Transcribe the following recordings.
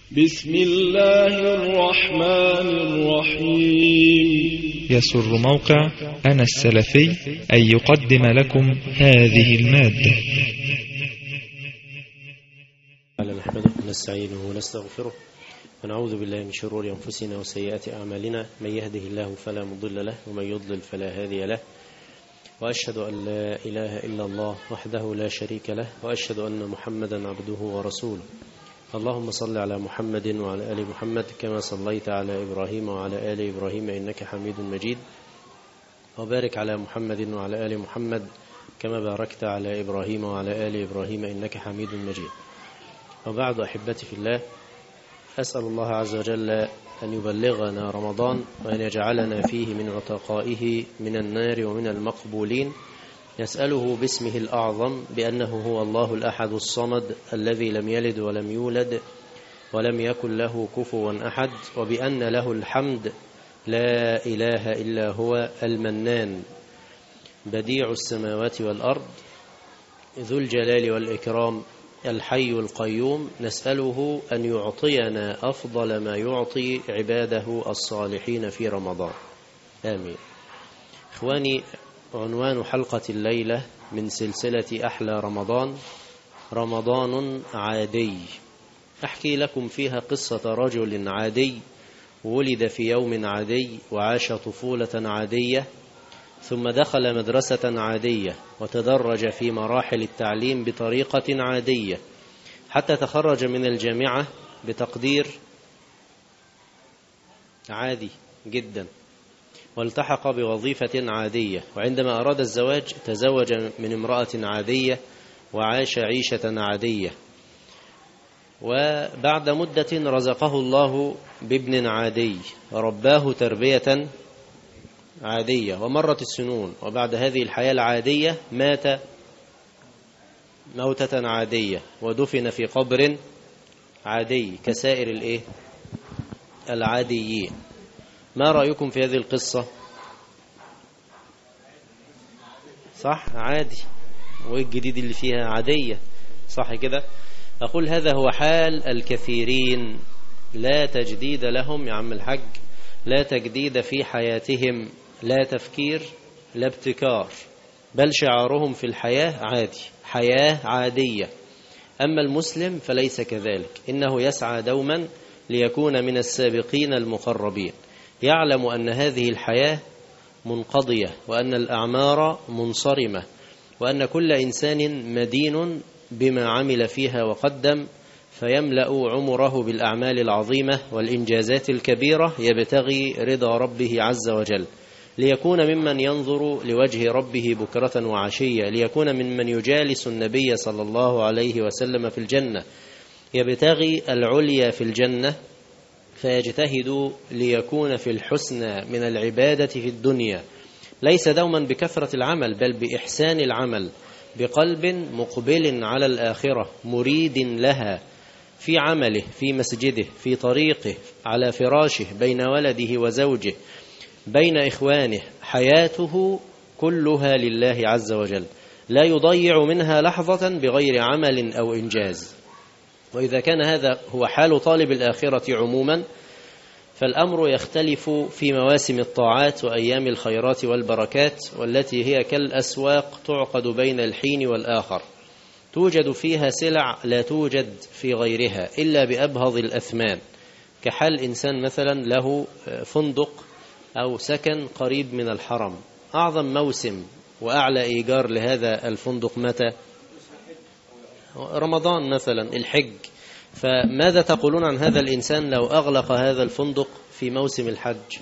بسم الله الرحمن الرحيم يسر موقع أنا السلفي أن يقدم لكم هذه المادة على نحمده ونستعينه ونستغفره ونعوذ بالله من شرور أنفسنا وسيئات أعمالنا من يهده الله فلا مضل له ومن يضلل فلا هادي له وأشهد أن لا إله إلا الله وحده لا شريك له وأشهد أن محمدا عبده ورسوله اللهم صل على محمد وعلى آل محمد كما صليت على إبراهيم وعلى آل إبراهيم إنك حميد مجيد وبارك على محمد وعلى آل محمد كما باركت على إبراهيم وعلى آل إبراهيم إنك حميد مجيد وبعد أحبتي في الله أسأل الله عز وجل أن يبلغنا رمضان وأن يجعلنا فيه من عتقائه من النار ومن المقبولين نسأله باسمه الأعظم بأنه هو الله الأحد الصمد الذي لم يلد ولم يولد ولم يكن له كفوا أحد وبأن له الحمد لا إله إلا هو المنان بديع السماوات والأرض ذو الجلال والإكرام الحي القيوم نسأله أن يعطينا أفضل ما يعطي عباده الصالحين في رمضان آمين إخواني عنوان حلقة الليلة من سلسلة أحلى رمضان رمضان عادي أحكي لكم فيها قصة رجل عادي ولد في يوم عادي وعاش طفولة عادية ثم دخل مدرسة عادية وتدرج في مراحل التعليم بطريقة عادية حتى تخرج من الجامعة بتقدير عادي جدا والتحق بوظيفة عادية وعندما أراد الزواج تزوج من امرأة عادية وعاش عيشة عادية وبعد مدة رزقه الله بابن عادي ورباه تربية عادية ومرت السنون وبعد هذه الحياة العادية مات موتة عادية ودفن في قبر عادي كسائر الايه العاديين ما رأيكم في هذه القصة صح عادي والجديد اللي فيها عادية صح كده أقول هذا هو حال الكثيرين لا تجديد لهم يا عم الحج لا تجديد في حياتهم لا تفكير لا ابتكار بل شعارهم في الحياة عادي حياة عادية أما المسلم فليس كذلك إنه يسعى دوما ليكون من السابقين المقربين يعلم أن هذه الحياة منقضية وأن الأعمار منصرمة وأن كل إنسان مدين بما عمل فيها وقدم فيملأ عمره بالأعمال العظيمة والإنجازات الكبيرة يبتغي رضا ربه عز وجل ليكون ممن ينظر لوجه ربه بكرة وعشية ليكون ممن يجالس النبي صلى الله عليه وسلم في الجنة يبتغي العليا في الجنة فيجتهد ليكون في الحسنى من العبادة في الدنيا ليس دوما بكثرة العمل بل بإحسان العمل بقلب مقبل على الآخرة مريد لها في عمله في مسجده في طريقه على فراشه بين ولده وزوجه بين إخوانه حياته كلها لله عز وجل لا يضيع منها لحظة بغير عمل أو إنجاز وإذا كان هذا هو حال طالب الآخرة عموما فالأمر يختلف في مواسم الطاعات وأيام الخيرات والبركات والتي هي كالأسواق تعقد بين الحين والآخر توجد فيها سلع لا توجد في غيرها إلا بأبهض الأثمان كحال إنسان مثلا له فندق أو سكن قريب من الحرم أعظم موسم وأعلى إيجار لهذا الفندق متى رمضان مثلا الحج فماذا تقولون عن هذا الإنسان لو أغلق هذا الفندق في موسم الحج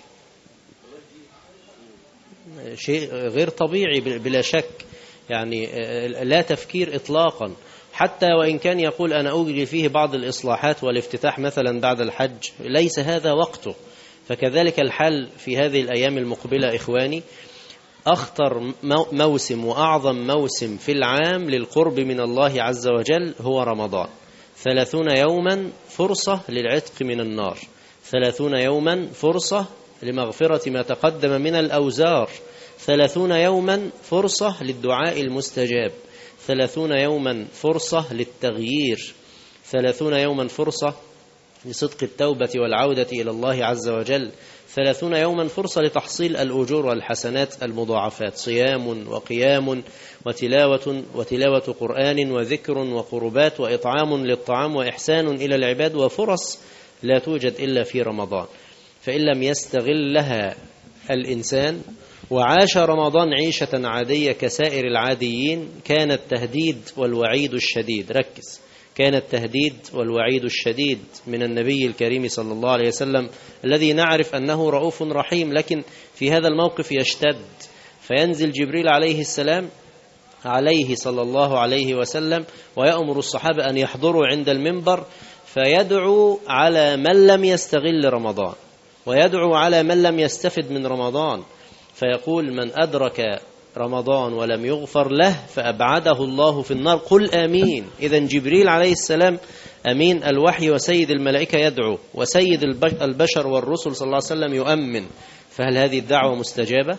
شيء غير طبيعي بلا شك يعني لا تفكير إطلاقا حتى وإن كان يقول أنا أجري فيه بعض الإصلاحات والافتتاح مثلا بعد الحج ليس هذا وقته فكذلك الحال في هذه الأيام المقبلة إخواني أخطر موسم وأعظم موسم في العام للقرب من الله عز وجل هو رمضان ثلاثون يوما فرصة للعتق من النار ثلاثون يوما فرصة لمغفرة ما تقدم من الأوزار ثلاثون يوما فرصة للدعاء المستجاب ثلاثون يوما فرصة للتغيير ثلاثون يوما فرصة لصدق التوبة والعودة إلى الله عز وجل ثلاثون يوما فرصة لتحصيل الأجور والحسنات المضاعفات صيام وقيام وتلاوة, وتلاوة قرآن وذكر وقربات وإطعام للطعام وإحسان إلى العباد وفرص لا توجد إلا في رمضان فإن لم يستغلها الإنسان وعاش رمضان عيشة عادية كسائر العاديين كان التهديد والوعيد الشديد ركز كان التهديد والوعيد الشديد من النبي الكريم صلى الله عليه وسلم الذي نعرف أنه رؤوف رحيم لكن في هذا الموقف يشتد فينزل جبريل عليه السلام عليه صلى الله عليه وسلم ويأمر الصحابة أن يحضروا عند المنبر فيدعو على من لم يستغل رمضان ويدعو على من لم يستفد من رمضان فيقول من أدرك رمضان ولم يغفر له فأبعده الله في النار قل آمين إذا جبريل عليه السلام أمين الوحي وسيد الملائكة يدعو وسيد البشر والرسل صلى الله عليه وسلم يؤمن فهل هذه الدعوة مستجابة؟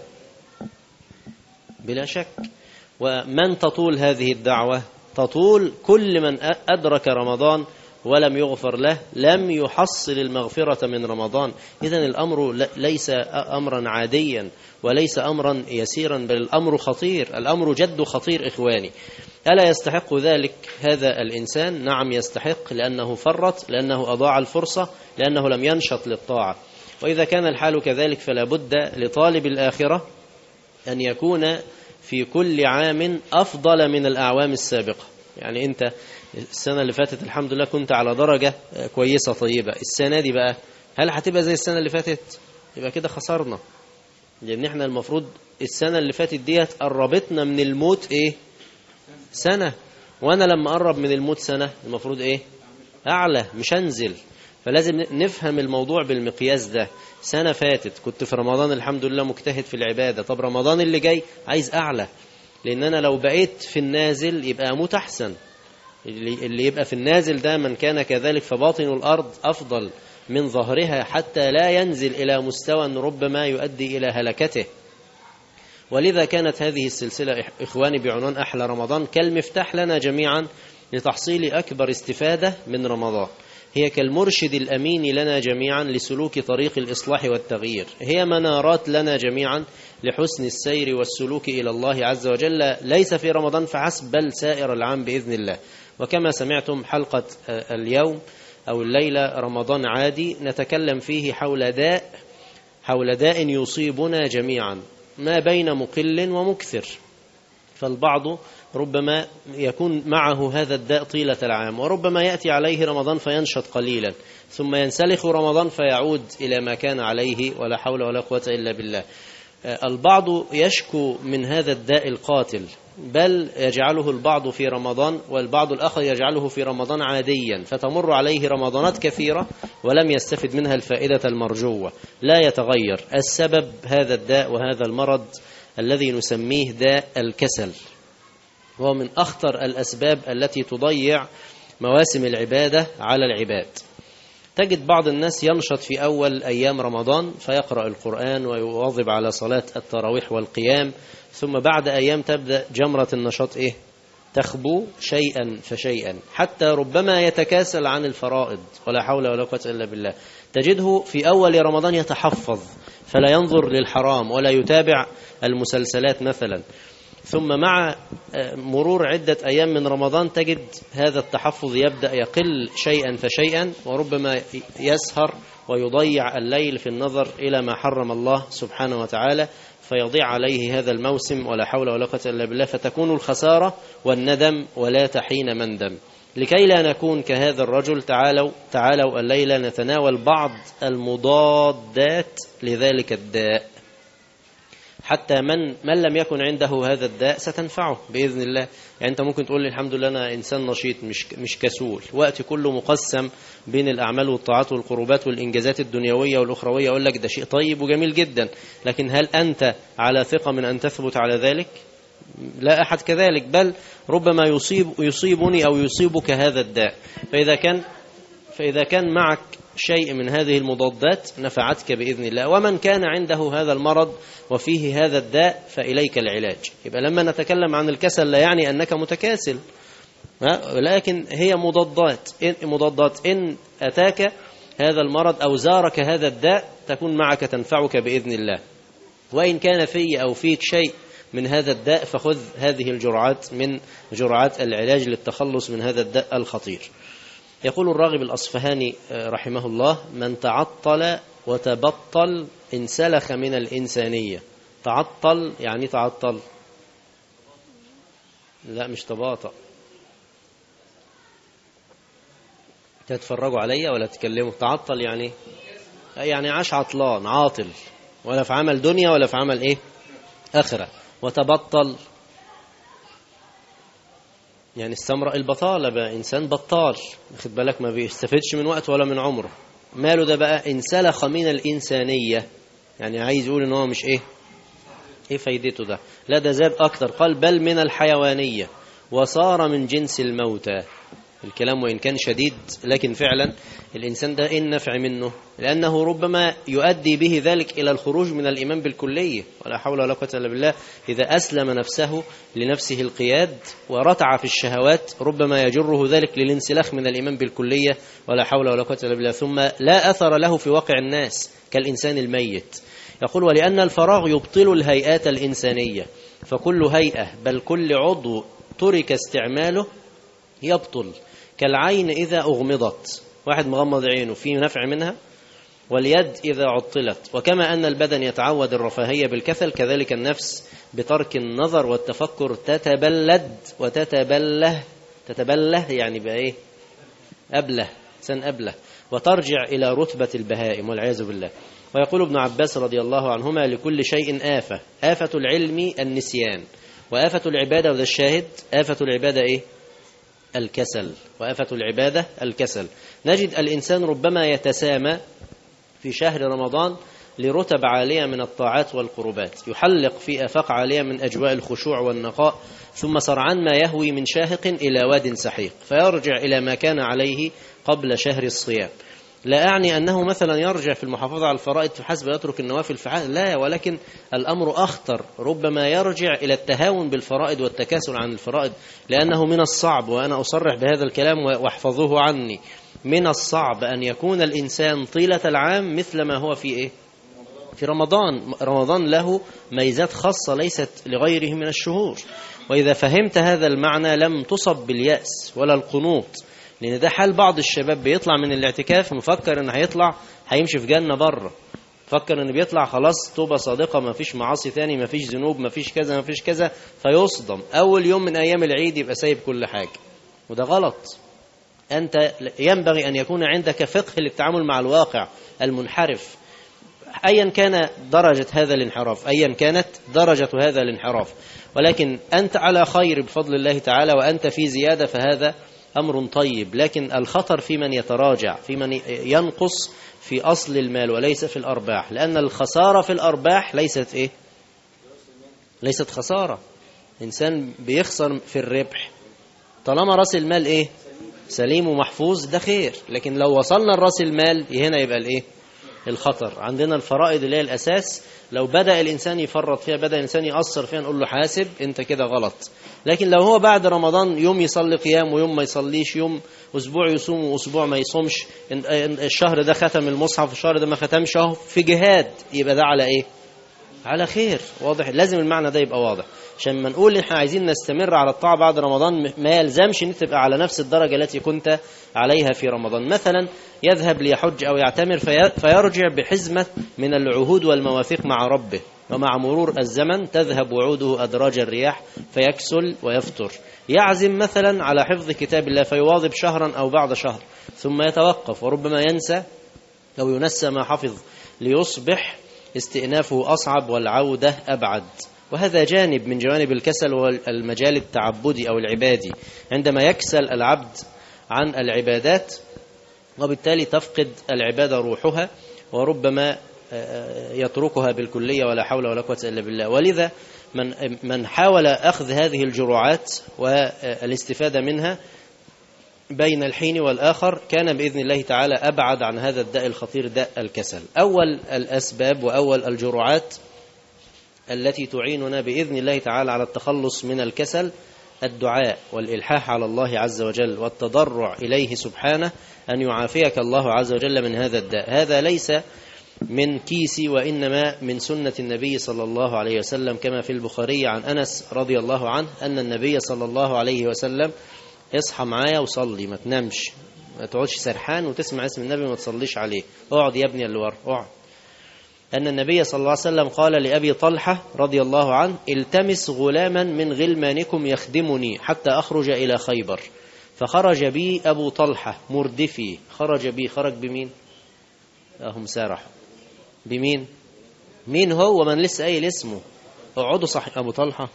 بلا شك ومن تطول هذه الدعوة تطول كل من أدرك رمضان ولم يغفر له لم يحصل المغفرة من رمضان إذا الأمر ليس أمرا عاديا وليس أمرا يسيرا بل الأمر خطير الأمر جد خطير إخواني ألا يستحق ذلك هذا الإنسان نعم يستحق لأنه فرط لأنه أضاع الفرصة لأنه لم ينشط للطاعة وإذا كان الحال كذلك فلا بد لطالب الآخرة أن يكون في كل عام أفضل من الأعوام السابقة يعني أنت السنة اللي فاتت الحمد لله كنت على درجة كويسة طيبة السنة دي بقى هل هتبقى زي السنة اللي فاتت يبقى كده خسرنا لأن احنا المفروض السنة اللي فاتت ديت قربتنا من الموت ايه سنة وانا لما اقرب من الموت سنة المفروض ايه اعلى مش انزل فلازم نفهم الموضوع بالمقياس ده سنة فاتت كنت في رمضان الحمد لله مجتهد في العبادة طب رمضان اللي جاي عايز أعلى لأن أنا لو بقيت في النازل يبقى أموت أحسن اللي يبقى في النازل ده من كان كذلك فباطن الأرض أفضل من ظهرها حتى لا ينزل إلى مستوى ربما يؤدي إلى هلكته ولذا كانت هذه السلسلة إخواني بعنوان أحلى رمضان كالمفتاح لنا جميعا لتحصيل أكبر استفادة من رمضان هي كالمرشد الأمين لنا جميعا لسلوك طريق الإصلاح والتغيير هي منارات لنا جميعا لحسن السير والسلوك إلى الله عز وجل ليس في رمضان فحسب بل سائر العام بإذن الله وكما سمعتم حلقة اليوم أو الليلة رمضان عادي نتكلم فيه حول داء حول داء يصيبنا جميعا ما بين مقل ومكثر فالبعض ربما يكون معه هذا الداء طيلة العام وربما يأتي عليه رمضان فينشط قليلا ثم ينسلخ رمضان فيعود إلى ما كان عليه ولا حول ولا قوة إلا بالله البعض يشكو من هذا الداء القاتل بل يجعله البعض في رمضان والبعض الآخر يجعله في رمضان عاديا فتمر عليه رمضانات كثيرة ولم يستفد منها الفائدة المرجوة لا يتغير السبب هذا الداء وهذا المرض الذي نسميه داء الكسل وهو من أخطر الأسباب التي تضيع مواسم العبادة على العباد تجد بعض الناس ينشط في أول أيام رمضان فيقرأ القرآن ويواظب على صلاة التراويح والقيام ثم بعد أيام تبدأ جمرة النشاط إيه؟ تخبو شيئا فشيئا حتى ربما يتكاسل عن الفرائض ولا حول ولا قوة إلا بالله تجده في أول رمضان يتحفظ فلا ينظر للحرام ولا يتابع المسلسلات مثلا ثم مع مرور عدة أيام من رمضان تجد هذا التحفظ يبدأ يقل شيئا فشيئا وربما يسهر ويضيع الليل في النظر إلى ما حرم الله سبحانه وتعالى فيضيع عليه هذا الموسم ولا حول ولا قوة إلا بالله فتكون الخسارة والندم ولا تحين مندم لكي لا نكون كهذا الرجل تعالوا تعالوا الليلة نتناول بعض المضادات لذلك الداء حتى من من لم يكن عنده هذا الداء ستنفعه باذن الله يعني انت ممكن تقول لي الحمد لله انا انسان نشيط مش مش كسول وقت كله مقسم بين الاعمال والطاعات والقربات والانجازات الدنيويه والاخرويه اقول لك ده شيء طيب وجميل جدا لكن هل انت على ثقه من ان تثبت على ذلك لا احد كذلك بل ربما يصيب يصيبني او يصيبك هذا الداء فاذا كان فاذا كان معك شيء من هذه المضادات نفعتك بإذن الله ومن كان عنده هذا المرض وفيه هذا الداء فإليك العلاج يبقى لما نتكلم عن الكسل لا يعني أنك متكاسل ها؟ لكن هي مضادات إن مضادات إن أتاك هذا المرض أو زارك هذا الداء تكون معك تنفعك بإذن الله وإن كان في أو فيك شيء من هذا الداء فخذ هذه الجرعات من جرعات العلاج للتخلص من هذا الداء الخطير يقول الراغب الأصفهاني آه، رحمه الله من تعطل وتبطل انسلخ من الإنسانية تعطل يعني تعطل لا مش تباطأ تتفرجوا عليا ولا تتكلموا تعطل يعني يعني عاش عطلان عاطل ولا في عمل دنيا ولا في عمل ايه اخره وتبطل يعني استمرأ البطالة بقى إنسان بطال واخد بالك ما بيستفدش من وقت ولا من عمره ماله ده بقى انسلخ من الإنسانية يعني عايز يقول إن هو مش إيه إيه فايدته ده لا ده زاد أكتر قال بل من الحيوانية وصار من جنس الموتى الكلام وإن كان شديد لكن فعلا الإنسان ده إيه النفع منه لأنه ربما يؤدي به ذلك إلى الخروج من الإيمان بالكلية ولا حول ولا قوة إلا بالله إذا أسلم نفسه لنفسه القياد ورتع في الشهوات ربما يجره ذلك للانسلاخ من الإيمان بالكلية ولا حول ولا قوة إلا بالله ثم لا أثر له في واقع الناس كالإنسان الميت يقول ولأن الفراغ يبطل الهيئات الإنسانية فكل هيئة بل كل عضو ترك استعماله يبطل كالعين إذا أغمضت واحد مغمض عينه فيه نفع منها واليد إذا عطلت وكما أن البدن يتعود الرفاهية بالكسل كذلك النفس بترك النظر والتفكر تتبلد وتتبله تتبله يعني بقى إيه أبله سن أبله وترجع إلى رتبة البهائم والعياذ بالله ويقول ابن عباس رضي الله عنهما لكل شيء آفة آفة العلم النسيان وآفة العبادة وذا الشاهد آفة العبادة إيه الكسل وآفة العبادة الكسل نجد الإنسان ربما يتسامى في شهر رمضان لرتب عالية من الطاعات والقربات يحلق في آفاق عالية من أجواء الخشوع والنقاء ثم سرعان ما يهوي من شاهق إلى واد سحيق فيرجع إلى ما كان عليه قبل شهر الصيام لا أعني أنه مثلا يرجع في المحافظة على الفرائض فحسب يترك النوافل فحسب لا ولكن الأمر أخطر ربما يرجع إلى التهاون بالفرائض والتكاسل عن الفرائض لأنه من الصعب وأنا أصرح بهذا الكلام واحفظوه عني من الصعب أن يكون الإنسان طيلة العام مثل ما هو في إيه في رمضان رمضان له ميزات خاصة ليست لغيره من الشهور وإذا فهمت هذا المعنى لم تصب باليأس ولا القنوط لأن ده حال بعض الشباب بيطلع من الاعتكاف مفكر إن هيطلع هيمشي في جنة بره فكر إن بيطلع خلاص توبة صادقة ما فيش معاصي تاني ما فيش ذنوب ما فيش كذا ما فيش كذا فيصدم أول يوم من أيام العيد يبقى سايب كل حاجة وده غلط أنت ينبغي أن يكون عندك فقه للتعامل مع الواقع المنحرف أيا كان درجة هذا الانحراف أيا كانت درجة هذا الانحراف ولكن أنت على خير بفضل الله تعالى وأنت في زيادة فهذا أمر طيب لكن الخطر في من يتراجع في من ينقص في أصل المال وليس في الأرباح لأن الخسارة في الأرباح ليست إيه ليست خسارة إنسان بيخسر في الربح طالما رأس المال إيه سليم ومحفوظ ده خير لكن لو وصلنا لرأس المال هنا يبقى الإيه الخطر عندنا الفرائض اللي هي الأساس لو بدأ الإنسان يفرط فيها بدأ الإنسان يأثر فيها نقول له حاسب أنت كده غلط لكن لو هو بعد رمضان يوم يصلي قيام ويوم ما يصليش يوم أسبوع يصوم وأسبوع ما يصومش الشهر ده ختم المصحف الشهر ده ما ختمش اهو في جهاد يبقى ده على إيه على خير واضح لازم المعنى ده يبقى واضح عشان ما نقول احنا عايزين نستمر على الطاعة بعد رمضان ما يلزمش ان تبقى على نفس الدرجة التي كنت عليها في رمضان مثلا يذهب ليحج أو يعتمر في فيرجع بحزمة من العهود والمواثيق مع ربه ومع مرور الزمن تذهب وعوده أدراج الرياح فيكسل ويفتر يعزم مثلا على حفظ كتاب الله فيواظب شهرا أو بعد شهر ثم يتوقف وربما ينسى أو ينسى ما حفظ ليصبح استئنافه أصعب والعودة أبعد وهذا جانب من جوانب الكسل والمجال التعبدي أو العبادي عندما يكسل العبد عن العبادات وبالتالي تفقد العبادة روحها وربما يتركها بالكلية ولا حول ولا قوة إلا بالله ولذا من من حاول أخذ هذه الجرعات والاستفادة منها بين الحين والآخر كان بإذن الله تعالى أبعد عن هذا الداء الخطير داء الكسل أول الأسباب وأول الجرعات التي تعيننا بإذن الله تعالى على التخلص من الكسل الدعاء والإلحاح على الله عز وجل والتضرع إليه سبحانه أن يعافيك الله عز وجل من هذا الداء هذا ليس من كيسي وإنما من سنة النبي صلى الله عليه وسلم كما في البخاري عن أنس رضي الله عنه أن النبي صلى الله عليه وسلم اصحى معايا وصلي ما تنامش ما تقعدش سرحان وتسمع اسم النبي وما تصليش عليه اقعد يا ابني اللي ورا اقعد أن النبي صلى الله عليه وسلم قال لأبي طلحة رضي الله عنه التمس غلاما من غلمانكم يخدمني حتى أخرج إلى خيبر فخرج بي أبو طلحة مردفي خرج بي خرج بمين أهم سارح بمين مين هو من لسه قايل اسمه اقعدوا صح أبو طلحة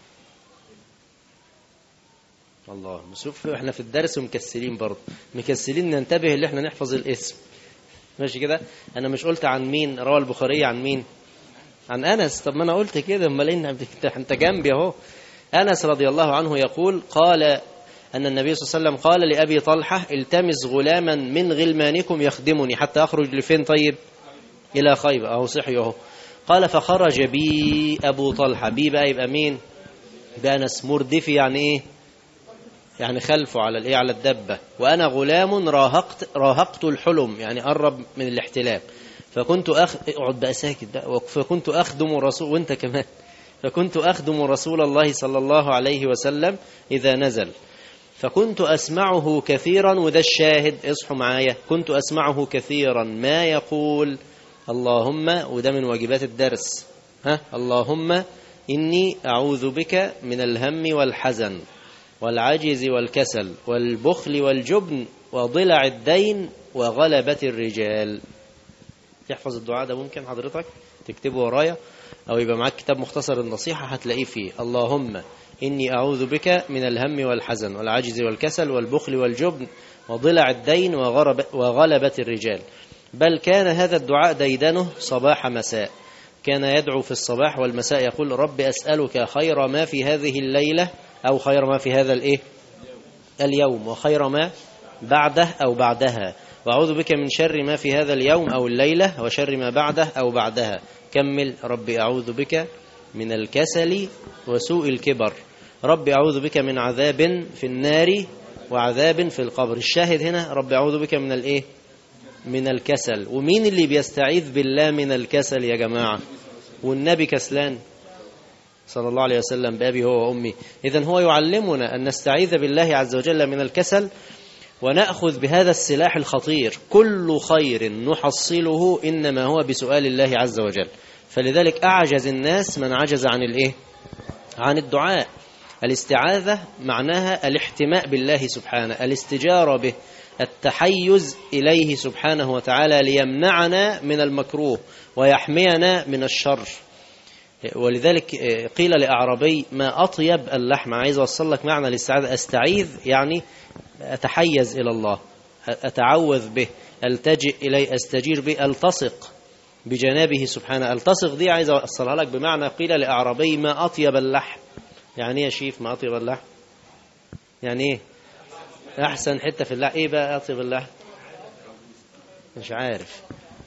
الله شوف احنا في الدرس ومكسلين برضه مكسلين ننتبه اللي احنا نحفظ الاسم ماشي كده انا مش قلت عن مين روى البخاري عن مين عن انس طب ما انا قلت كده امال إيه انت انت جنبي اهو انس رضي الله عنه يقول قال ان النبي صلى الله عليه وسلم قال لابي طلحه التمس غلاما من غلمانكم يخدمني حتى اخرج لفين طيب الى خيبر اهو صحي اهو قال فخرج بي ابو طلحه بي بقى يبقى مين بانس مردفي يعني ايه يعني خلفه على الايه على الدبه وانا غلام راهقت راهقت الحلم يعني قرب من الاحتلام فكنت أخ... اقعد بقى ساكت بقى فكنت اخدم الرسول وانت كمان فكنت اخدم رسول الله صلى الله عليه وسلم اذا نزل فكنت اسمعه كثيرا وده الشاهد اصحوا معايا كنت اسمعه كثيرا ما يقول اللهم وده من واجبات الدرس ها اللهم اني اعوذ بك من الهم والحزن والعجز والكسل والبخل والجبن وضلع الدين وغلبة الرجال تحفظ الدعاء ده ممكن حضرتك تكتبه ورايا أو يبقى معاك كتاب مختصر النصيحة هتلاقيه فيه اللهم إني أعوذ بك من الهم والحزن والعجز والكسل والبخل والجبن وضلع الدين وغرب وغلبة الرجال بل كان هذا الدعاء ديدنه صباح مساء كان يدعو في الصباح والمساء يقول رب أسألك خير ما في هذه الليلة أو خير ما في هذا الإيه اليوم وخير ما بعده أو بعدها وأعوذ بك من شر ما في هذا اليوم أو الليلة وشر ما بعده أو بعدها كمل رب أعوذ بك من الكسل وسوء الكبر رب أعوذ بك من عذاب في النار وعذاب في القبر الشاهد هنا رب أعوذ بك من الإيه من الكسل ومين اللي بيستعيذ بالله من الكسل يا جماعة والنبي كسلان صلى الله عليه وسلم بأبي هو وأمي إذا هو يعلمنا أن نستعيذ بالله عز وجل من الكسل ونأخذ بهذا السلاح الخطير كل خير نحصله إنما هو بسؤال الله عز وجل فلذلك أعجز الناس من عجز عن الإيه؟ عن الدعاء الاستعاذة معناها الاحتماء بالله سبحانه الاستجارة به التحيز إليه سبحانه وتعالى ليمنعنا من المكروه ويحمينا من الشر ولذلك قيل لأعرابي ما أطيب اللحم عايز أوصل لك معنى الاستعاذة أستعيذ يعني أتحيز إلى الله أتعوذ به ألتجئ إليه أستجير به ألتصق بجنابه سبحانه ألتصق دي عايز أوصلها لك بمعنى قيل لأعرابي ما أطيب اللحم يعني إيه يا شيف ما أطيب اللحم يعني إيه أحسن حتة في اللحم إيه بقى أطيب اللحم مش عارف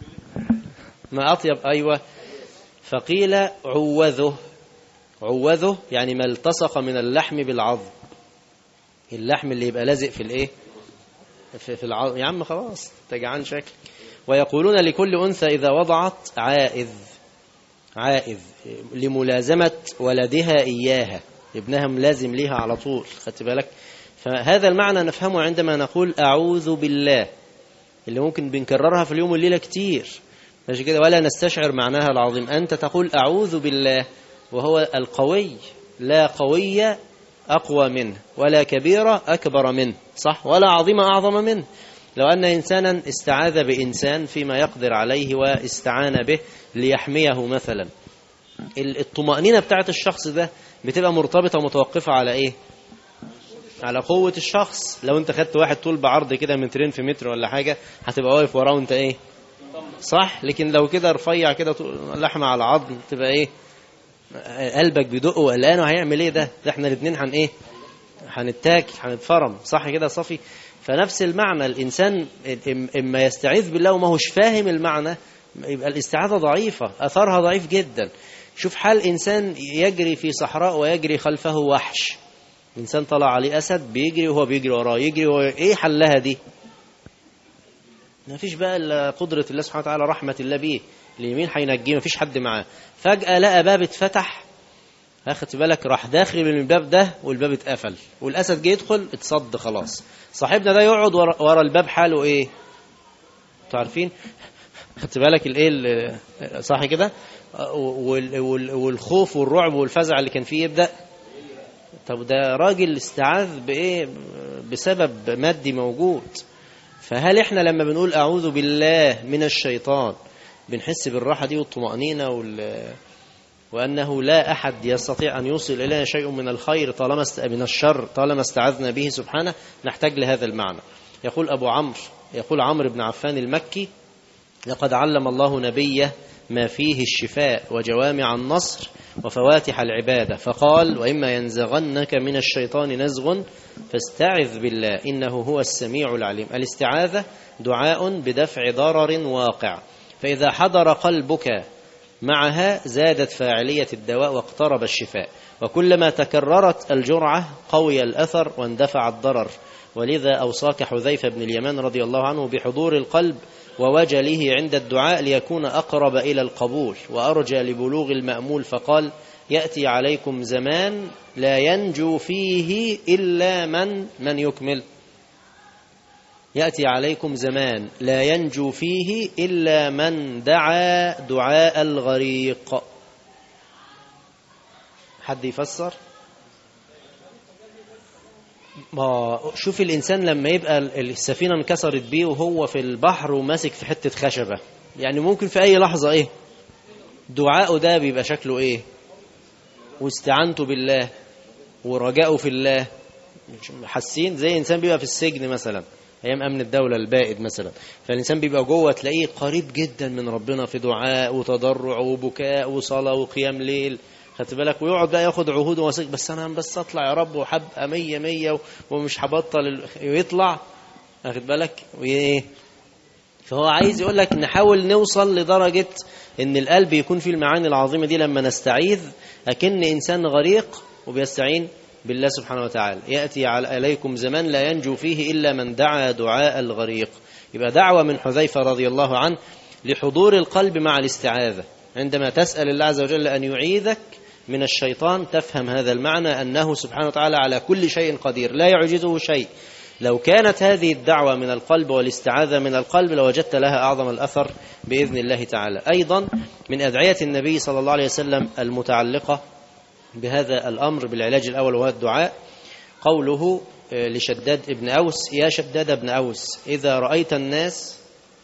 ما أطيب أيوة فقيل عوذه عوذه يعني ما التصق من اللحم بالعظم اللحم اللي يبقى لازق في الايه في, في العظم يا عم خلاص تجعان شكل ويقولون لكل أنثى إذا وضعت عائذ عائذ لملازمة ولدها إياها ابنها ملازم ليها على طول خدت بالك فهذا المعنى نفهمه عندما نقول أعوذ بالله اللي ممكن بنكررها في اليوم والليلة كتير ماشي كده ولا نستشعر معناها العظيم أنت تقول أعوذ بالله وهو القوي لا قوي أقوى منه ولا كبيرة أكبر منه صح ولا عظيمة أعظم منه لو أن إنسانا استعاذ بإنسان فيما يقدر عليه واستعان به ليحميه مثلا الطمأنينة بتاعت الشخص ده بتبقى مرتبطة متوقفة على إيه على قوة الشخص لو انت خدت واحد طول بعرض كده مترين في متر ولا حاجة هتبقى واقف وراه وانت ايه صح لكن لو كده رفيع كده لحمة على عظم تبقى ايه قلبك بيدق وقلقان وهيعمل ايه ده ده احنا الاثنين هن ايه هنتاكل هنتفرم صح كده صفي فنفس المعنى الانسان اما يستعيذ بالله وما هوش فاهم المعنى يبقى الاستعاذة ضعيفة اثرها ضعيف جدا شوف حال انسان يجري في صحراء ويجري خلفه وحش الإنسان طلع عليه أسد بيجري وهو بيجري وراه يجري وهو إيه حلها دي ما فيش بقى إلا قدرة الله سبحانه وتعالى رحمة الله بيه اليمين هينجيه ما فيش حد معاه فجأة لقى باب اتفتح اخدت بالك راح داخل من الباب ده والباب اتقفل والاسد جه يدخل اتصد خلاص صاحبنا ده يقعد ورا, ورا الباب حاله ايه انتوا عارفين خدت بالك الايه ال- صح كده وال- وال- والخوف والرعب والفزع اللي كان فيه يبدا طب ده راجل استعاذ بايه بسبب مادي موجود فهل احنا لما بنقول اعوذ بالله من الشيطان بنحس بالراحه دي والطمانينه وال وأنه لا أحد يستطيع أن يوصل إلينا شيء من الخير طالما است... من الشر طالما استعذنا به سبحانه نحتاج لهذا المعنى يقول أبو عمرو يقول عمرو بن عفان المكي لقد علم الله نبيه ما فيه الشفاء وجوامع النصر وفواتح العبادة فقال وإما ينزغنك من الشيطان نزغ فاستعذ بالله إنه هو السميع العليم الاستعاذة دعاء بدفع ضرر واقع فإذا حضر قلبك معها زادت فاعلية الدواء واقترب الشفاء وكلما تكررت الجرعة قوي الأثر واندفع الضرر ولذا أوصاك حذيفة بن اليمان رضي الله عنه بحضور القلب ووجله عند الدعاء ليكون أقرب إلى القبول وأرجى لبلوغ المأمول فقال يأتي عليكم زمان لا ينجو فيه إلا من من يكمل يأتي عليكم زمان لا ينجو فيه إلا من دعا دعاء الغريق حد يفسر ما شوف الإنسان لما يبقى السفينة انكسرت بيه وهو في البحر وماسك في حتة خشبة يعني ممكن في أي لحظة إيه دعاءه ده بيبقى شكله إيه واستعنته بالله ورجاؤه في الله حاسين زي إنسان بيبقى في السجن مثلا ايام امن الدوله البائد مثلا فالانسان بيبقى جوه تلاقيه قريب جدا من ربنا في دعاء وتضرع وبكاء وصلاه وقيام ليل خدت بالك ويقعد بقى ياخد عهود ووثائق بس انا بس اطلع يا رب وحبقى مية مية ومش هبطل ال- ويطلع واخد بالك وايه فهو عايز يقول لك نحاول نوصل لدرجة ان القلب يكون فيه المعاني العظيمة دي لما نستعيذ أكن إنسان غريق وبيستعين بالله سبحانه وتعالى يأتي على- عليكم زمان لا ينجو فيه إلا من دعا دعاء الغريق يبقى دعوة من حذيفة رضي الله عنه لحضور القلب مع الاستعاذة عندما تسأل الله عز وجل أن يعيذك من الشيطان تفهم هذا المعنى أنه سبحانه وتعالى على كل شيء قدير لا يعجزه شيء لو كانت هذه الدعوة من القلب والاستعاذة من القلب لوجدت لها أعظم الأثر بإذن الله تعالى أيضا من أدعية النبي صلى الله عليه وسلم المتعلقة بهذا الأمر بالعلاج الأول وهو الدعاء قوله آه، لشداد ابن أوس يا شداد ابن أوس إذا رأيت الناس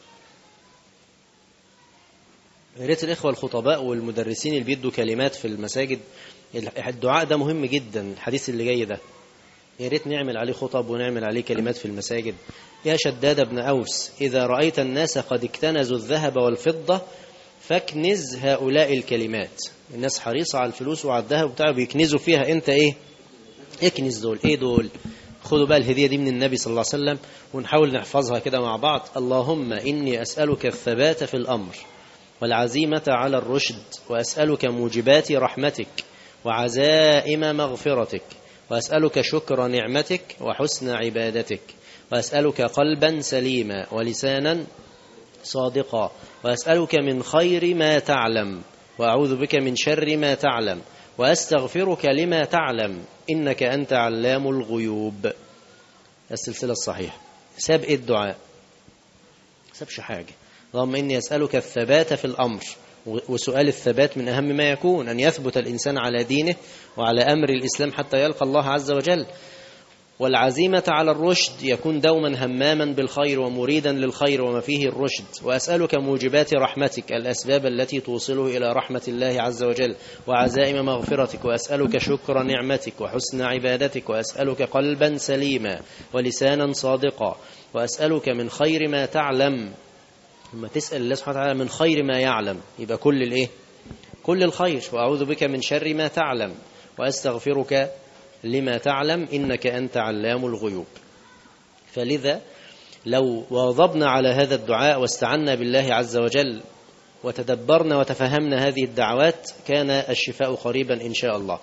يا ريت الإخوة الخطباء والمدرسين اللي بيدوا كلمات في المساجد الدعاء ده مهم جدا الحديث اللي جاي ده يا ريت نعمل عليه خطب ونعمل عليه كلمات في المساجد يا شداد بن أوس إذا رأيت الناس قد اكتنزوا الذهب والفضة فاكنز هؤلاء الكلمات الناس حريصة على الفلوس وعلى الذهب بتاعه بيكنزوا فيها انت ايه اكنز دول ايه دول خدوا بقى الهدية دي من النبي صلى الله عليه وسلم ونحاول نحفظها كده مع بعض اللهم إني أسألك الثبات في الأمر والعزيمة على الرشد وأسألك موجبات رحمتك وعزائم مغفرتك وأسألك شكر نعمتك وحسن عبادتك وأسألك قلبا سليما ولسانا صادقا وأسألك من خير ما تعلم وأعوذ بك من شر ما تعلم وأستغفرك لما تعلم إنك أنت علام الغيوب السلسلة الصحيحة ساب إيه الدعاء سابش حاجة اللهم إني أسألك الثبات في الأمر وسؤال الثبات من أهم ما يكون أن يثبت الإنسان على دينه وعلى أمر الإسلام حتى يلقى الله عز وجل والعزيمة على الرشد يكون دوما هماما بالخير ومريدا للخير وما فيه الرشد وأسألك موجبات رحمتك الأسباب التي توصله إلى رحمة الله عز وجل وعزائم مغفرتك وأسألك شكر نعمتك وحسن عبادتك وأسألك قلبا سليما ولسانا صادقا وأسألك من خير ما تعلم ثم تسأل الله سبحانه وتعالى من خير ما يعلم يبقى كل الإيه كل الخير وأعوذ بك من شر ما تعلم وأستغفرك لما تعلم إنك أنت علام الغيوب فلذا لو واظبنا على هذا الدعاء واستعنا بالله عز وجل وتدبرنا وتفهمنا هذه الدعوات كان الشفاء قريبا إن شاء الله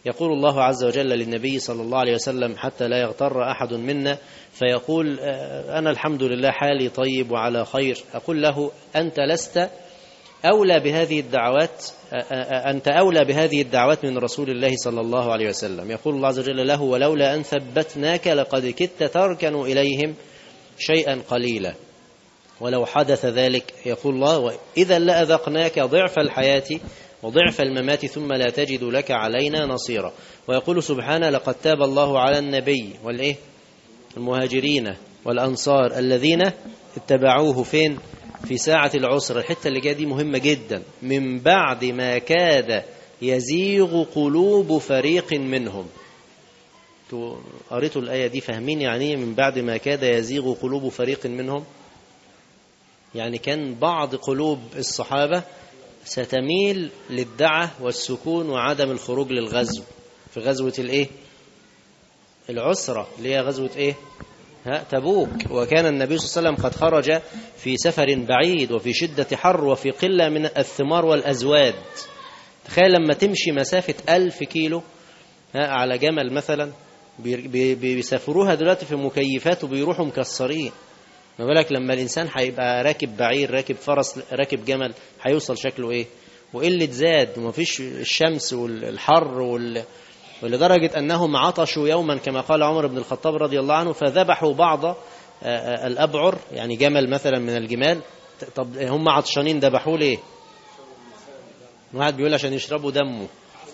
يقول الله عز وجل للنبي صلى الله عليه وسلم حتى لا يغتر أحد منا فيقول آه، أنا الحمد لله حالي طيب وعلى خير أقول له أنت لست أولى بهذه الدعوات آه، آه، أنت أولى بهذه الدعوات من رسول الله صلى الله عليه وسلم يقول الله عز وجل له ولولا أن ثبتناك لقد كدت تركن إليهم شيئا قليلا ولو حدث ذلك يقول الله إذا لأذقناك ضعف الحياة وضعف الممات ثم لا تجد لك علينا نصيرا ويقول سبحانه لقد تاب الله على النبي والإيه المهاجرين والأنصار الذين اتبعوه فين في ساعة العسر الحتة اللي جايه دي مهمة جدا من بعد ما كاد يزيغ قلوب فريق منهم انتوا قريتوا الآية دي فاهمين يعني ايه من بعد ما كاد يزيغ قلوب فريق منهم يعني كان بعض قلوب الصحابة ستميل للدعة والسكون وعدم الخروج للغزو في غزوة الايه العسرة اللي هي غزوة ايه ها تبوك وكان النبي صلى الله عليه وسلم قد خرج في سفر بعيد وفي شدة حر وفي قلة من الثمار والأزواد تخيل لما تمشي مسافة ألف كيلو ها على جمل مثلا بي- بي- بيسافروها دلوقتي في مكيفات وبيروحوا مكسرين ما بالك لما الإنسان هيبقى راكب بعير راكب فرس راكب جمل هيوصل شكله إيه وقلة زاد ومفيش الشمس والحر وال... ولدرجة أنهم عطشوا يوما كما قال عمر بن الخطاب رضي الله عنه فذبحوا بعض آه، آه، الأبعر يعني جمل مثلا من الجمال ط- طب هم عطشانين ذبحوه ليه واحد بيقول عشان يشربوا دمه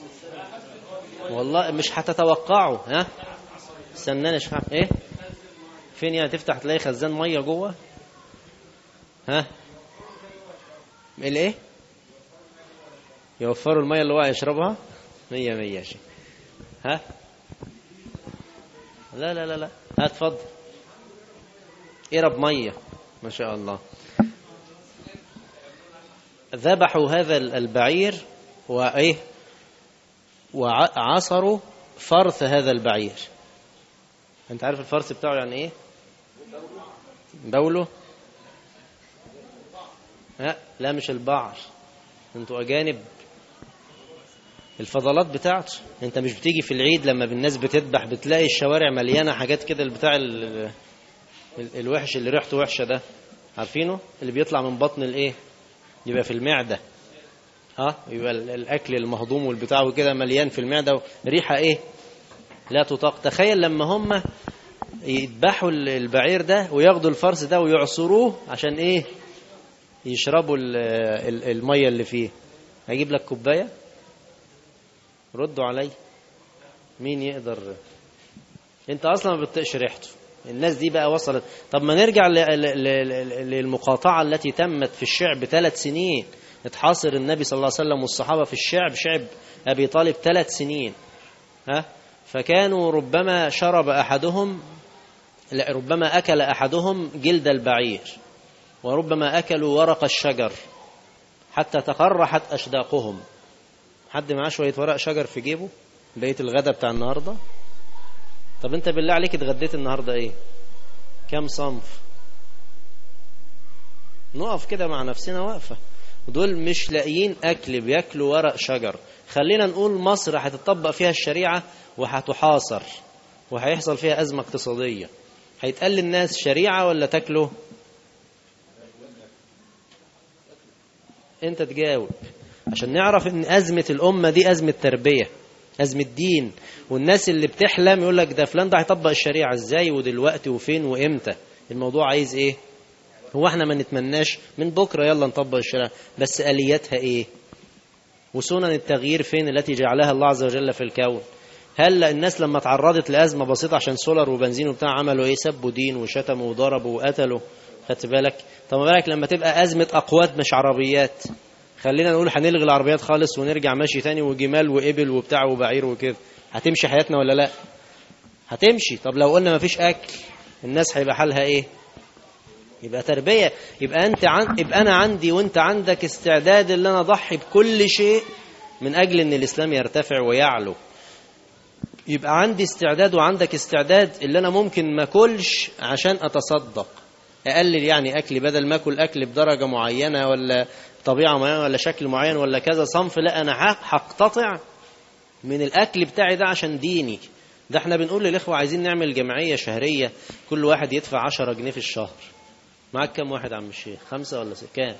والله مش هتتوقعوا ها استناني اشرح ايه فين يعني تفتح تلاقي خزان ميه جوه ها الايه يوفروا الميه اللي هو هيشربها مية مية يا شيخ ها لا لا لا لا هات اتفضل قرب ميه ما شاء الله ذبحوا هذا البعير وايه وعصروا فرث هذا البعير انت عارف الفرث بتاعه يعني ايه بوله لا لا مش البعر انتوا اجانب الفضلات بتاعته انت مش بتيجي في العيد لما الناس بتذبح بتلاقي الشوارع مليانه حاجات كده البتاع ال- ال- الوحش اللي ريحته وحشه ده عارفينه اللي بيطلع من بطن الايه يبقى في المعده ها يبقى ال- الاكل المهضوم والبتاع وكده مليان في المعده ريحه ايه لا تطاق تخيل لما هم يذبحوا ال- البعير ده وياخدوا الفرس ده ويعصروه عشان ايه يشربوا ال- ال- الميه اللي فيه هجيب لك كوبايه ردوا علي مين يقدر انت اصلا ما بتطقش ريحته الناس دي بقى وصلت طب ما نرجع ل- ل- ل- للمقاطعة التي تمت في الشعب ثلاث سنين اتحاصر النبي صلى الله عليه وسلم والصحابة في الشعب شعب أبي طالب ثلاث سنين ها فكانوا ربما شرب أحدهم لا ربما أكل أحدهم جلد البعير وربما أكلوا ورق الشجر حتى تقرحت أشداقهم حد معاه شوية ورق شجر في جيبه بقية الغدا بتاع النهاردة طب انت بالله عليك اتغديت النهاردة ايه كم صنف نقف كده مع نفسنا واقفة دول مش لاقيين أكل بياكلوا ورق شجر خلينا نقول مصر هتطبق فيها الشريعة وهتحاصر وهيحصل فيها أزمة اقتصادية هيتقال للناس شريعة ولا تاكله انت تجاوب عشان نعرف ان أزمة الأمة دي أزمة تربية أزمة دين والناس اللي بتحلم يقول لك ده فلان ده هيطبق الشريعة ازاي ودلوقتي وفين وامتى الموضوع عايز ايه هو احنا ما نتمناش من بكرة يلا نطبق الشريعة بس آلياتها ايه وسنن التغيير فين التي جعلها الله عز وجل في الكون هل الناس لما تعرضت لأزمة بسيطة عشان سولر وبنزين وبتاع عملوا ايه سبوا دين وشتموا وضربوا وقتلوا خدت بالك طب ما بالك لما تبقى أزمة أقواد مش عربيات خلينا نقول هنلغي العربيات خالص ونرجع ماشي تاني وجمال وإبل وبتاع وبعير وكده هتمشي حياتنا ولا لا هتمشي طب لو قلنا مفيش أكل الناس هيبقى حالها ايه يبقى تربية يبقى أنت عن... يبقى أنا عندي وأنت عندك استعداد اللي أنا أضحي بكل شيء من أجل أن الإسلام يرتفع ويعلو يبقى عندي استعداد وعندك استعداد اللي أنا ممكن ما أكلش عشان أتصدق أقلل يعني أكلي بدل ما أكل أكل بدرجة معينة ولا طبيعة معينة ولا شكل معين ولا كذا صنف لا أنا هقتطع من الأكل بتاعي ده عشان ديني ده احنا بنقول للإخوة عايزين نعمل جمعية شهرية كل واحد يدفع عشرة جنيه في الشهر معاك كم واحد عم الشيخ خمسة ولا ستة كام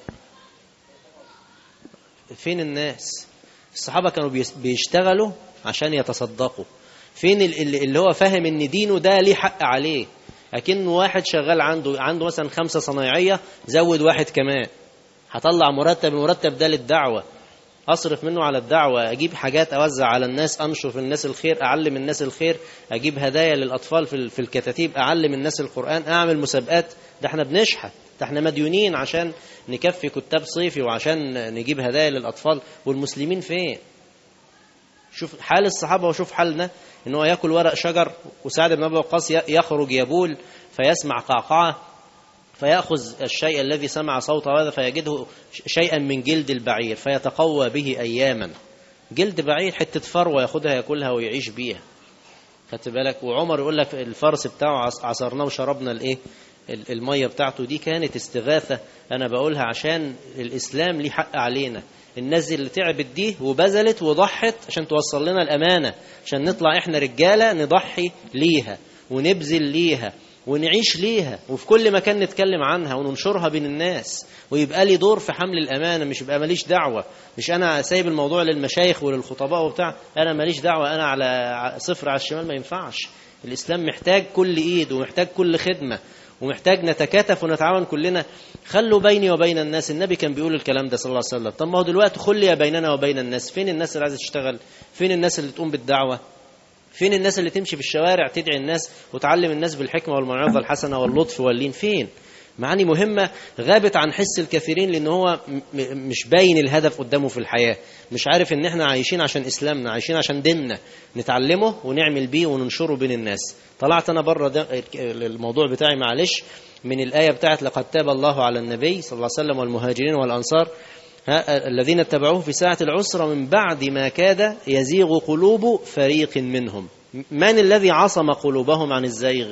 فين الناس الصحابة كانوا بيس- بيشتغلوا عشان يتصدقوا فين ال- ال- اللي هو فاهم ان دينه ده ليه حق عليه لكن واحد شغال عنده عنده مثلا خمسة صنايعية زود واحد كمان هطلع مرتب المرتب ده للدعوة أصرف منه على الدعوة أجيب حاجات أوزع على الناس أنشر في الناس الخير أعلم الناس الخير أجيب هدايا للأطفال في ال- في الكتاتيب أعلم الناس القرآن أعمل مسابقات ده احنا بنشحت ده احنا مديونين عشان نكفي كتاب صيفي وعشان نجيب هدايا للأطفال والمسلمين فين شوف حال الصحابة وشوف حالنا ان هو ياكل ورق شجر وسعد بن ابي وقاص ي- يخرج يبول فيسمع قعقعة فيأخذ الشيء الذي سمع صوته هذا فيجده ش- شيئا من جلد البعير فيتقوى به أياما جلد بعير حتة فروة ياخدها ياكلها ويعيش بيها خدت بالك وعمر يقول لك الفرس بتاعه عص- عصرناه وشربنا الايه ال- الميه بتاعته دي كانت استغاثه انا بقولها عشان الاسلام ليه حق علينا الناس اللي تعبت دي وبذلت وضحت عشان توصل لنا الامانه عشان نطلع احنا رجاله نضحي ليها ونبذل ليها ونعيش ليها وفي كل مكان نتكلم عنها وننشرها بين الناس ويبقى لي دور في حمل الامانه مش يبقى ماليش دعوه مش انا سايب الموضوع للمشايخ وللخطباء وبتاع انا ماليش دعوه انا على ع- صفر على الشمال ما ينفعش الاسلام محتاج كل ايد ومحتاج كل خدمه ومحتاج نتكاتف ونتعاون كلنا خلوا بيني وبين الناس النبي كان بيقول الكلام ده صلى الله عليه وسلم طب ما هو دلوقتي خلي بيننا وبين الناس فين الناس اللي عايزه تشتغل فين الناس اللي تقوم بالدعوه فين الناس اللي تمشي في الشوارع تدعي الناس وتعلم الناس بالحكمة والموعظة الحسنة واللطف واللين فين معاني مهمة غابت عن حس الكثيرين لأن هو م- م- مش باين الهدف قدامه في الحياة مش عارف إن إحنا عايشين عشان إسلامنا عايشين عشان ديننا نتعلمه ونعمل بيه وننشره بين الناس طلعت أنا بره ده الموضوع بتاعي معلش من الآية بتاعت لقد تاب الله على النبي صلى الله عليه وسلم والمهاجرين والأنصار ها الذين اتبعوه في ساعة العسرة من بعد ما كاد يزيغ قلوب فريق منهم من الذي عصم قلوبهم عن الزيغ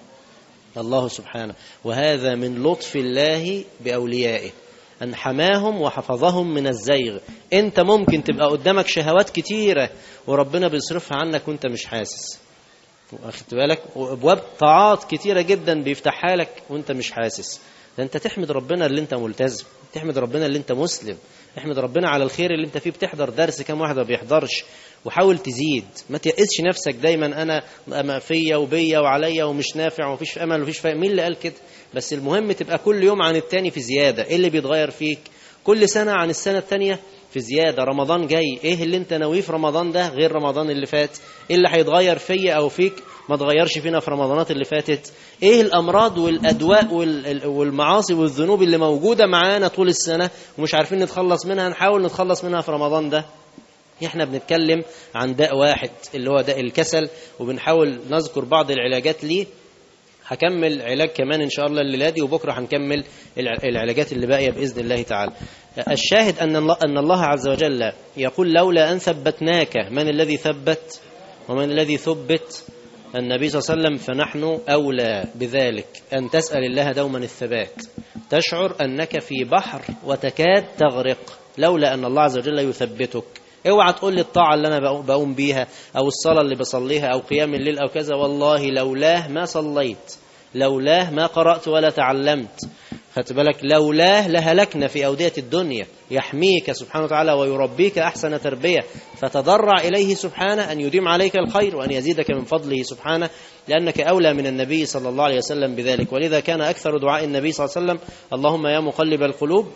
الله سبحانه وهذا من لطف الله بأوليائه أن حماهم وحفظهم من الزيغ أنت ممكن تبقى قدامك شهوات كتيرة وربنا بيصرفها عنك وأنت مش حاسس واخد بالك وابواب طاعات كتيره جدا بيفتحها لك وانت مش حاسس ده انت تحمد ربنا اللي انت ملتزم تحمد ربنا اللي انت مسلم احمد ربنا على الخير اللي انت فيه بتحضر درس كام واحد ما بيحضرش وحاول تزيد ما تيأسش نفسك دايما انا أنا فيا وبيا وعليا ومش نافع ومفيش امل ومفيش فايق مين اللي قال كده بس المهم تبقى كل يوم عن التاني في زياده ايه اللي بيتغير فيك كل سنه عن السنه التانيه في زياده رمضان جاي ايه اللي انت ناويه في رمضان ده غير رمضان اللي فات ايه اللي هيتغير فيا او فيك ما اتغيرش فينا في رمضانات اللي فاتت ايه الامراض والادواء وال- والمعاصي والذنوب اللي موجوده معانا طول السنه ومش عارفين نتخلص منها نحاول نتخلص منها في رمضان ده احنا بنتكلم عن داء واحد اللي هو داء الكسل وبنحاول نذكر بعض العلاجات ليه هكمل علاج كمان ان شاء الله الليله دي وبكره هنكمل الع- العلاجات اللي باقيه باذن الله تعالى. الشاهد ان الله ان الله عز وجل يقول لولا ان ثبتناك من الذي ثبت ومن الذي ثبت النبي صلى الله عليه وسلم فنحن اولى بذلك ان تسال الله دوما الثبات. تشعر انك في بحر وتكاد تغرق لولا ان الله عز وجل يثبتك. اوعى تقول لي الطاعه اللي انا بقوم- بقوم بيها او الصلاه اللي بصليها او قيام الليل او كذا والله لولاه ما صليت لولاه ما قرات ولا تعلمت خدت بالك لولاه لهلكنا في اوديه الدنيا يحميك سبحانه وتعالى ويربيك احسن تربيه فتضرع اليه سبحانه ان يديم عليك الخير وان يزيدك من فضله سبحانه لانك اولى من النبي صلى الله عليه وسلم بذلك ولذا كان اكثر دعاء النبي صلى الله عليه وسلم اللهم يا مقلب القلوب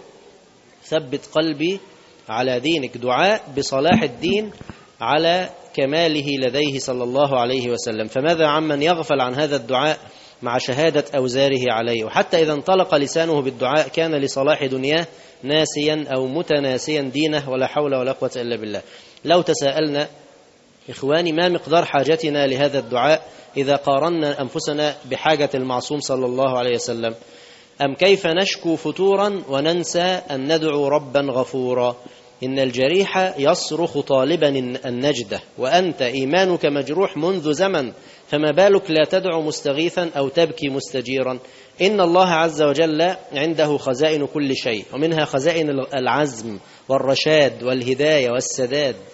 ثبت قلبي على دينك دعاء بصلاح الدين على كماله لديه صلى الله عليه وسلم فماذا عمن يغفل عن هذا الدعاء مع شهادة أوزاره عليه وحتى إذا انطلق لسانه بالدعاء كان لصلاح دنياه ناسيا أو متناسيا دينه ولا حول ولا قوة إلا بالله لو تساءلنا إخواني ما مقدار حاجتنا لهذا الدعاء إذا قارنا أنفسنا بحاجة المعصوم صلى الله عليه وسلم أم كيف نشكو فتورا وننسى أن ندعو ربا غفورا إن الجريح يصرخ طالبا النجدة وأنت إيمانك مجروح منذ زمن فما بالك لا تدعو مستغيثا أو تبكي مستجيرا إن الله عز وجل عنده خزائن كل شيء ومنها خزائن العزم والرشاد والهداية والسداد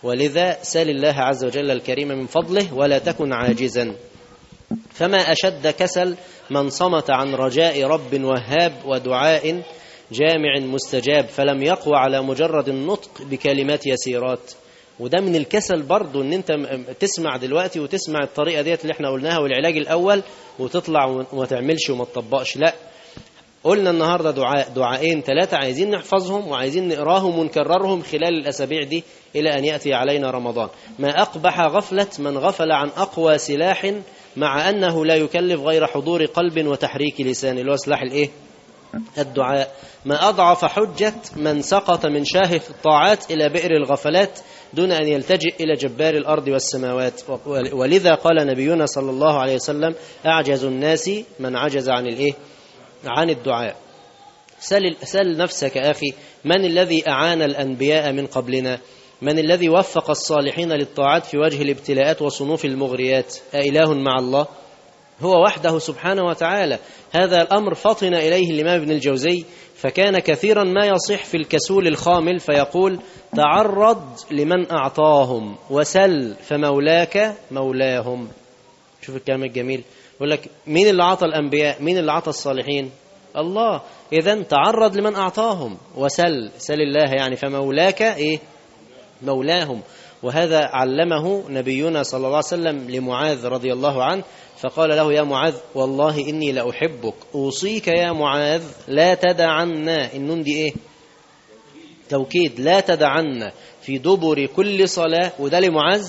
ولذا سل الله عز وجل الكريم من فضله ولا تكن عاجزا فما أشد كسل من صمت عن رجاء رب وهاب ودعاء جامع مستجاب فلم يقوى على مجرد النطق بكلمات يسيرات وده من الكسل برضه ان انت م- تسمع دلوقتي وتسمع الطريقه ديت اللي احنا قلناها والعلاج الاول وتطلع وما- وما تعملش وما تطبقش لا قلنا النهارده دعاء دعائين ثلاثه عايزين نحفظهم وعايزين نقراهم ونكررهم خلال الاسابيع دي الى ان ياتي علينا رمضان ما اقبح غفله من غفل عن اقوى سلاح مع انه لا يكلف غير حضور قلب وتحريك لسان اللي هو سلاح الايه الدعاء ما أضعف حجة من سقط من شاهق الطاعات إلى بئر الغفلات دون أن يلتجئ إلى جبار الأرض والسماوات ولذا قال نبينا صلى الله عليه وسلم أعجز الناس من عجز عن الإيه؟ عن الدعاء سل, سل نفسك أخي من الذي أعان الأنبياء من قبلنا من الذي وفق الصالحين للطاعات في وجه الابتلاءات وصنوف المغريات أإله مع الله هو وحده سبحانه وتعالى هذا الأمر فطن إليه الإمام ابن الجوزي فكان كثيرا ما يصح في الكسول الخامل فيقول تعرض لمن أعطاهم وسل فمولاك مولاهم شوف الكلام الجميل يقول لك مين اللي عطى الأنبياء مين اللي عطى الصالحين الله إذا تعرض لمن أعطاهم وسل سل الله يعني فمولاك إيه مولاهم وهذا علمه نبينا صلى الله عليه وسلم لمعاذ رضي الله عنه فقال له يا معاذ والله إني لأحبك أوصيك يا معاذ لا تدعنا النون دي إيه توكيد لا تدعنا في دبر كل صلاة وده لمعاذ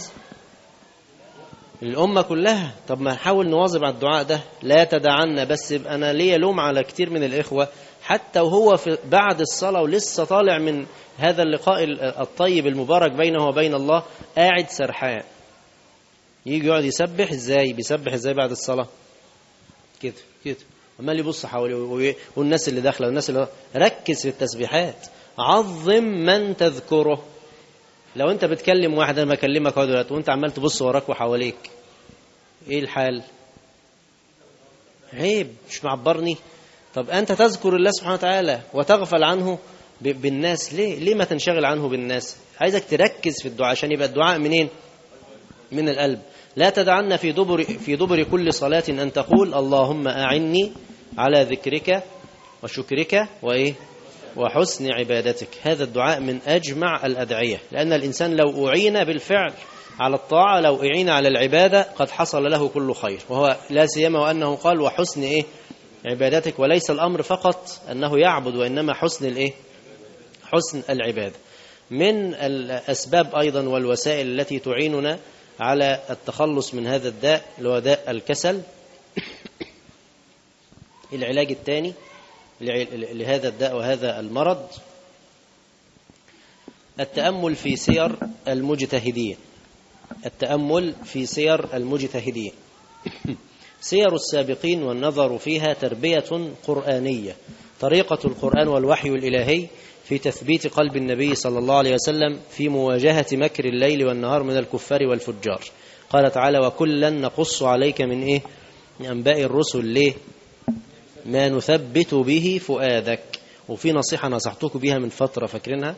الأمة كلها طب ما نحاول نواظب على الدعاء ده لا تدعنا بس يبقى أنا ليا لوم على كتير من الإخوة حتى وهو في بعد الصلاة ولسه طالع من هذا اللقاء الطيب المبارك بينه وبين الله قاعد سرحان يجي يقعد يسبح ازاي بيسبح ازاي بعد الصلاة كده كده عمال يبص حواليه والناس اللي داخله والناس اللي ركز في التسبيحات عظم من تذكره لو انت بتكلم واحد انا بكلمك اهو دلوقتي وانت عمال تبص وراك وحواليك ايه الحال عيب مش معبرني طب انت تذكر الله سبحانه وتعالى وتغفل عنه بالناس ليه ليه ما تنشغل عنه بالناس عايزك تركز في الدعاء عشان يبقى الدعاء منين من القلب لا تدعنا في دبر في دبر كل صلاة أن تقول اللهم أعني على ذكرك وشكرك وإيه وحسن عبادتك هذا الدعاء من أجمع الأدعية لأن الإنسان لو أعين بالفعل على الطاعة لو أعين على العبادة قد حصل له كل خير وهو لا سيما وأنه قال وحسن إيه عبادتك وليس الأمر فقط أنه يعبد وإنما حسن الإيه حسن العبادة من الأسباب أيضا والوسائل التي تعيننا على التخلص من هذا الداء اللي هو داء الكسل العلاج الثاني لهذا الداء وهذا المرض التأمل في سير المجتهدين التأمل في سير المجتهدين سير السابقين والنظر فيها تربية قرآنية طريقة القرآن والوحي الإلهي في تثبيت قلب النبي صلى الله عليه وسلم في مواجهة مكر الليل والنهار من الكفار والفجار قال تعالى وكلا نقص عليك من إيه من أنباء الرسل ليه ما نثبت به فؤادك وفي نصيحة نصحتكم بها من فترة فاكرينها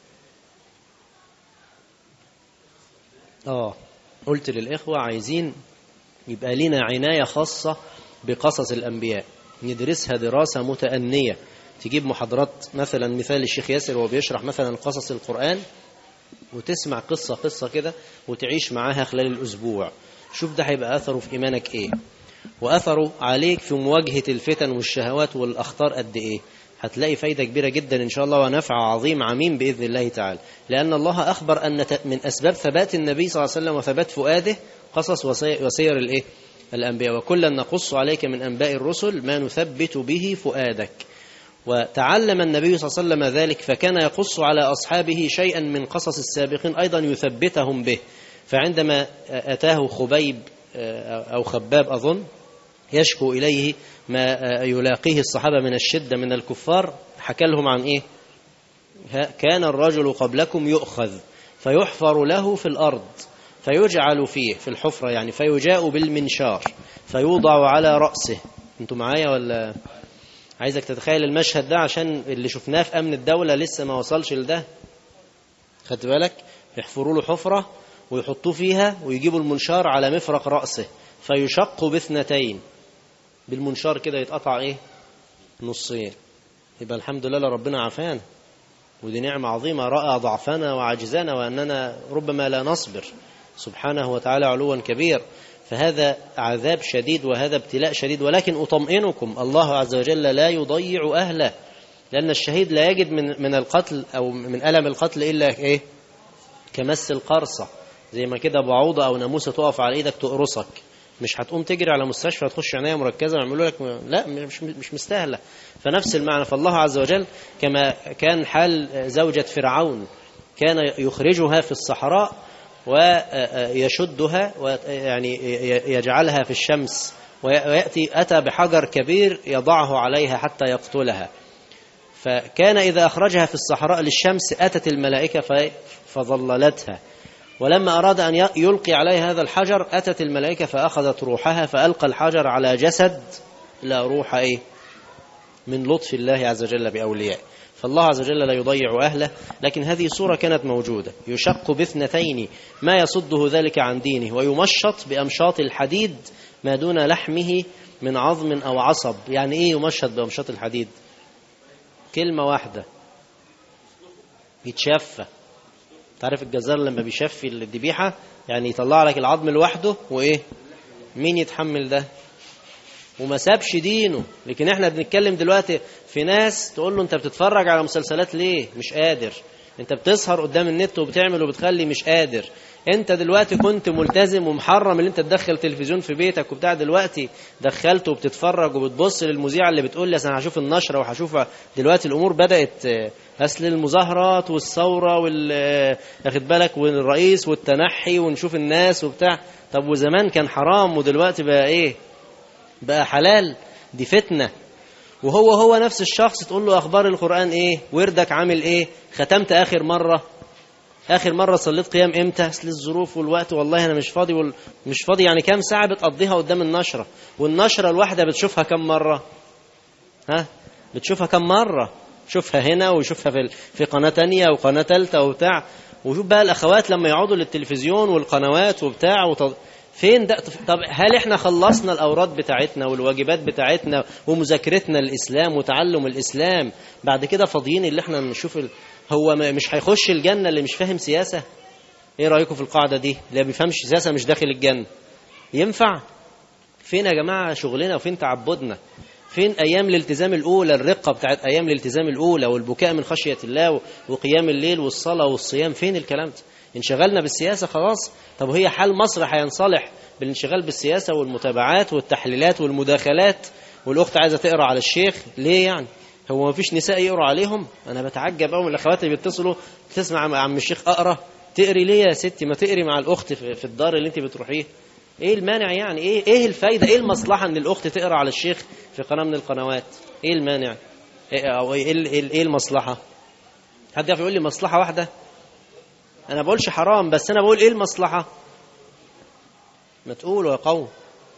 آه قلت للإخوة عايزين يبقى لنا عناية خاصة بقصص الأنبياء ندرسها دراسة متأنية تجيب محاضرات مثلا مثال الشيخ ياسر وهو بيشرح مثلا قصص القرآن وتسمع قصة قصة كده وتعيش معاها خلال الأسبوع شوف ده هيبقى أثره في إيمانك إيه وأثره عليك في مواجهة الفتن والشهوات والأخطار قد إيه هتلاقي فايدة كبيرة جدا إن شاء الله ونفع عظيم عميم بإذن الله تعالى لأن الله أخبر أن من أسباب ثبات النبي صلى الله عليه وسلم وثبات فؤاده قصص وسير الإيه الأنبياء وكلا نقص عليك من أنباء الرسل ما نثبت به فؤادك وتعلم النبي صلى الله عليه وسلم ذلك فكان يقص على أصحابه شيئا من قصص السابقين أيضا يثبتهم به فعندما أتاه خبيب أو خباب أظن يشكو إليه ما يلاقيه الصحابة من الشدة من الكفار حكى لهم عن إيه كان الرجل قبلكم يؤخذ فيحفر له في الأرض فيجعل فيه في الحفرة يعني فيجاء بالمنشار فيوضع على رأسه انتوا معايا ولا عايزك تتخيل المشهد ده عشان اللي شفناه في أمن الدولة لسه ما وصلش لده خدت بالك يحفروا له حفرة ويحطوه فيها ويجيبوا المنشار على مفرق رأسه فيشق باثنتين بالمنشار كده يتقطع ايه نصين يبقى الحمد لله ربنا عافانا ودي نعمة عظيمة رأى ضعفنا وعجزنا وأننا ربما لا نصبر سبحانه وتعالى علوا كبير فهذا عذاب شديد وهذا ابتلاء شديد ولكن أطمئنكم الله عز وجل لا يضيع أهله لأن الشهيد لا يجد من من القتل أو من ألم القتل إلا إيه كمس القرصة زي ما كده بعوضة أو ناموسة تقف على إيدك تقرصك مش هتقوم تجري على مستشفى تخش عناية مركزة ويعملوا لك لا مش مش مستاهلة فنفس المعنى فالله عز وجل كما كان حال زوجة فرعون كان يخرجها في الصحراء ويشدها ويعني يجعلها في الشمس ويأتي أتى بحجر كبير يضعه عليها حتى يقتلها فكان إذا أخرجها في الصحراء للشمس أتت الملائكة فظللتها ولما أراد أن يلقي عليها هذا الحجر أتت الملائكة فأخذت روحها فألقى الحجر على جسد لا روح إيه من لطف الله عز وجل بأوليائه فالله عز وجل لا يضيع أهله لكن هذه صورة كانت موجودة يشق باثنتين ما يصده ذلك عن دينه ويمشط بأمشاط الحديد ما دون لحمه من عظم أو عصب يعني إيه يمشط بأمشاط الحديد كلمة واحدة يتشفى تعرف الجزار لما بيشفي الذبيحة يعني يطلع لك العظم لوحده وإيه مين يتحمل ده وما سابش دينه لكن احنا بنتكلم دلوقتي في ناس تقول له انت بتتفرج على مسلسلات ليه مش قادر انت بتسهر قدام النت وبتعمل وبتخلي مش قادر انت دلوقتي كنت ملتزم ومحرم ان انت تدخل تلفزيون في بيتك وبتاع دلوقتي دخلته وبتتفرج وبتبص للمذيعه اللي بتقول لي انا هشوف النشره وهشوف دلوقتي الامور بدات اصل المظاهرات والثوره وال واخد بالك والرئيس والتنحي ونشوف الناس وبتاع طب وزمان كان حرام ودلوقتي بقى ايه بقى حلال دي فتنه وهو هو نفس الشخص تقول له اخبار القران ايه وردك عامل ايه ختمت اخر مره اخر مره صليت قيام امتى اصل الظروف والوقت والله انا مش فاضي وال... مش فاضي يعني كام ساعه بتقضيها قدام النشره والنشره الواحده بتشوفها كم مره ها بتشوفها كم مره شوفها هنا وشوفها في في قناه تانية وقناه ثالثه وبتاع وشوف بقى الاخوات لما يقعدوا للتلفزيون والقنوات وبتاع وط... فين ده طب هل احنا خلصنا الاوراد بتاعتنا والواجبات بتاعتنا ومذاكرتنا الاسلام وتعلم الاسلام بعد كده فاضيين اللي احنا نشوف ال... هو مش هيخش الجنه اللي مش فاهم سياسه ايه رايكم في القاعده دي اللي ما بيفهمش سياسه مش داخل الجنه ينفع فين يا جماعه شغلنا وفين تعبدنا فين ايام الالتزام الاولى الرقه بتاعت ايام الالتزام الاولى والبكاء من خشيه الله وقيام الليل والصلاه والصيام فين الكلام ده انشغلنا بالسياسه خلاص طب وهي حال مصر هينصلح بالانشغال بالسياسه والمتابعات والتحليلات والمداخلات والاخت عايزه تقرا على الشيخ ليه يعني هو ما فيش نساء يقروا عليهم انا بتعجب قوي من الاخوات اللي بيتصلوا تسمع مع عم الشيخ اقرا تقري ليه يا ستي ما تقري مع الاخت في الدار اللي انت بتروحيه ايه المانع يعني ايه ايه الفايده ايه المصلحه ان الاخت تقرا على الشيخ في قناه من القنوات ايه المانع ايه او ايه ايه, إيه المصلحه حد يعرف يقول لي مصلحه واحده انا بقولش حرام بس انا بقول ايه المصلحه ما تقولوا يا قوم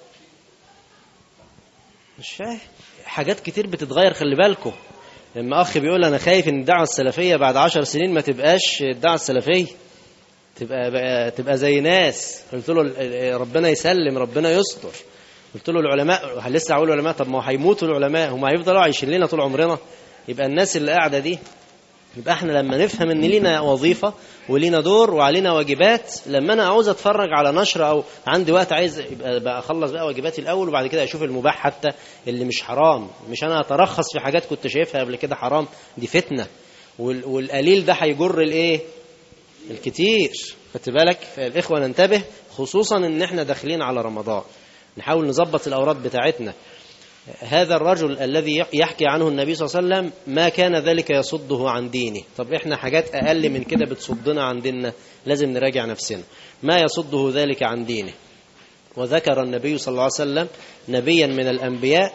مش فاهم حاجات كتير بتتغير خلي بالكم لما اخ بيقول انا خايف ان الدعوه السلفيه بعد عشر سنين ما تبقاش الدعوه السلفيه تبقى بقى تبقى زي ناس قلت له ربنا يسلم ربنا يستر قلت له العلماء لسه هقول العلماء طب ما هو هيموتوا العلماء هم هيفضلوا عايشين لنا طول عمرنا يبقى الناس اللي قاعده دي يبقى احنا لما نفهم ان لينا وظيفه ولينا دور وعلينا واجبات لما انا عاوز اتفرج على نشره او عندي وقت عايز يبقى بقى اخلص بقى واجباتي الاول وبعد كده اشوف المباح حتى اللي مش حرام مش انا اترخص في حاجات كنت شايفها قبل كده حرام دي فتنه والقليل ده هيجر الايه الكتير خدت بالك فالاخوه ننتبه خصوصا ان احنا داخلين على رمضان نحاول نظبط الاوراد بتاعتنا هذا الرجل الذي يحكي عنه النبي صلى الله عليه وسلم ما كان ذلك يصده عن دينه طب احنا حاجات اقل من كده بتصدنا عن ديننا لازم نراجع نفسنا ما يصده ذلك عن دينه وذكر النبي صلى الله عليه وسلم نبيا من الانبياء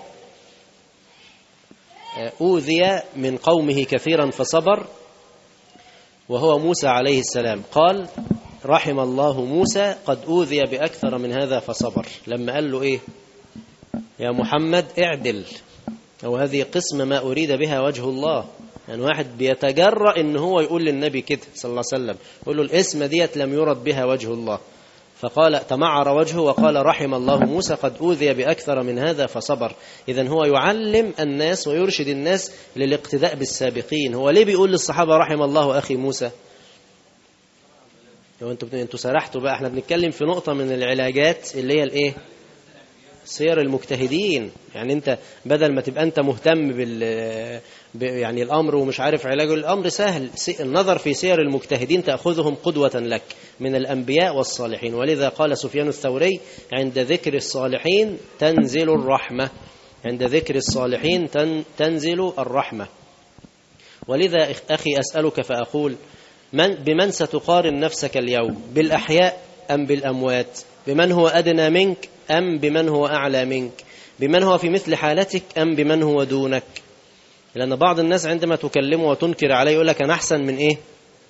اوذي من قومه كثيرا فصبر وهو موسى عليه السلام قال رحم الله موسى قد اوذي باكثر من هذا فصبر لما قال له ايه يا محمد اعدل أو هذه قسم ما أريد بها وجه الله يعني واحد بيتجرأ ان هو يقول للنبي كده صلى الله عليه وسلم يقول له الاسم ديت لم يرد بها وجه الله فقال تمعر وجهه وقال رحم الله موسى قد أوذي بأكثر من هذا فصبر إذا هو يعلم الناس ويرشد الناس للاقتداء بالسابقين هو ليه بيقول للصحابة رحم الله أخي موسى لو انتوا انتوا سرحتوا بقى احنا بنتكلم في نقطة من العلاجات اللي هي الايه سير المجتهدين يعني انت بدل ما تبقى انت مهتم بال ب- يعني الامر ومش عارف علاجه الامر سهل س- النظر في سير المجتهدين تاخذهم قدوه لك من الانبياء والصالحين ولذا قال سفيان الثوري عند ذكر الصالحين تنزل الرحمه عند ذكر الصالحين تن تنزل الرحمه ولذا أخ- اخي اسالك فاقول من بمن ستقارن نفسك اليوم بالاحياء ام بالاموات بمن هو ادنى منك ام بمن هو اعلى منك بمن هو في مثل حالتك ام بمن هو دونك لان بعض الناس عندما تكلمه وتنكر عليه يقول لك انا احسن من ايه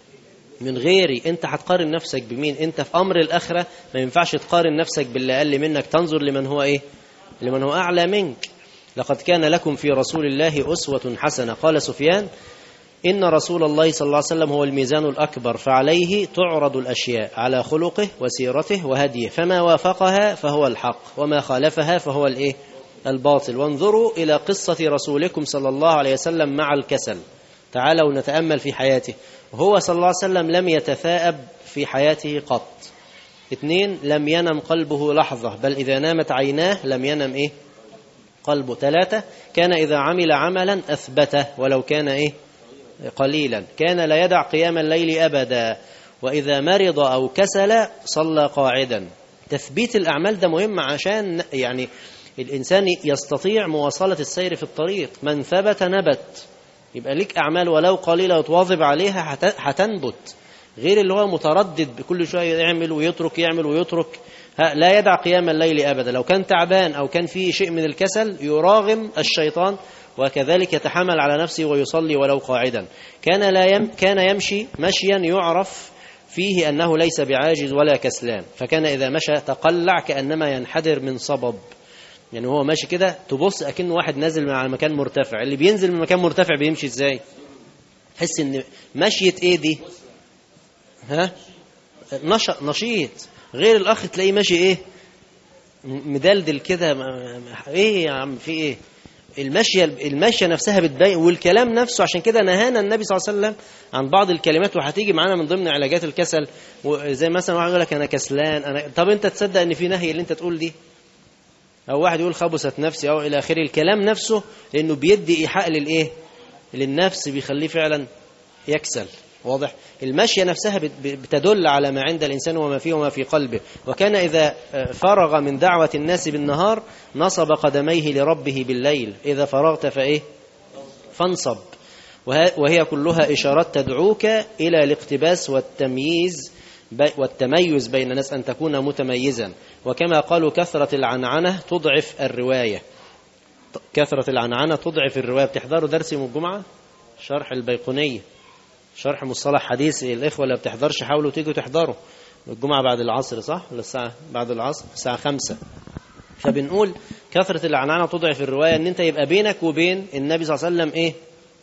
من غيري انت هتقارن نفسك بمين انت في امر الاخره ما ينفعش تقارن نفسك باللي اقل منك تنظر لمن هو ايه لمن هو اعلى منك لقد كان لكم في رسول الله اسوه حسنه قال سفيان إن رسول الله صلى الله عليه وسلم هو الميزان الأكبر فعليه تعرض الأشياء على خلقه وسيرته وهديه فما وافقها فهو الحق وما خالفها فهو الإيه؟ الباطل وانظروا إلى قصة رسولكم صلى الله عليه وسلم مع الكسل تعالوا نتأمل في حياته وهو صلى الله عليه وسلم لم يتثاءب في حياته قط اثنين لم ينم قلبه لحظة بل إذا نامت عيناه لم ينم إيه قلبه ثلاثة كان إذا عمل عملا أثبته ولو كان إيه قليلا كان لا يدع قيام الليل أبدا وإذا مرض أو كسل صلى قاعدا تثبيت الأعمال ده مهم عشان يعني الإنسان يستطيع مواصلة السير في الطريق من ثبت نبت يبقى ليك أعمال ولو قليلة وتواظب عليها هت- هتنبت غير اللي هو متردد بكل شوية يعمل ويترك يعمل ويترك ها، لا يدع قيام الليل أبدا لو كان تعبان أو كان فيه شيء من الكسل يراغم الشيطان وكذلك يتحمل على نفسه ويصلي ولو قاعدا كان لا يم كان يمشي مشيا يعرف فيه أنه ليس بعاجز ولا كسلان فكان إذا مشى تقلع كأنما ينحدر من صبب يعني هو ماشي كده تبص أكنه واحد نازل من على مكان مرتفع اللي بينزل من مكان مرتفع بيمشي ازاي تحس ان مشية ايه دي ها نشط نشيط غير الاخ تلاقيه ماشي ايه م- مدلدل كده ما- ما- ايه يا عم في ايه المشية المشية نفسها بتبين والكلام نفسه عشان كده نهانا النبي صلى الله عليه وسلم عن بعض الكلمات وهتيجي معانا من ضمن علاجات الكسل زي مثلا واحد يقول لك انا كسلان انا طب انت تصدق ان في نهي اللي انت تقول دي او واحد يقول خبثت نفسي او الى اخره الكلام نفسه لانه بيدي ايحاء للايه للنفس بيخليه فعلا يكسل واضح المشية نفسها بت- بتدل على ما عند الإنسان وما فيه وما في قلبه وكان إذا آه، فرغ من دعوة الناس بالنهار نصب قدميه لربه بالليل إذا فرغت فإيه فانصب وه- وهي كلها إشارات تدعوك إلى الاقتباس والتمييز بي- والتميز بين الناس أن تكون متميزا وكما قالوا كثرة العنعنة تضعف الرواية ط- كثرة العنعنة تضعف الرواية بتحضروا درس يوم الجمعة شرح البيقونية شرح مصطلح حديث الإخوة اللي بتحضرش حاولوا تيجوا تحضروا الجمعة بعد العصر صح ولا الساعة بعد العصر الساعة خمسة فبنقول كثرة العنعنة تضعف الرواية ان انت يبقى بينك وبين النبي صلى الله عليه وسلم ايه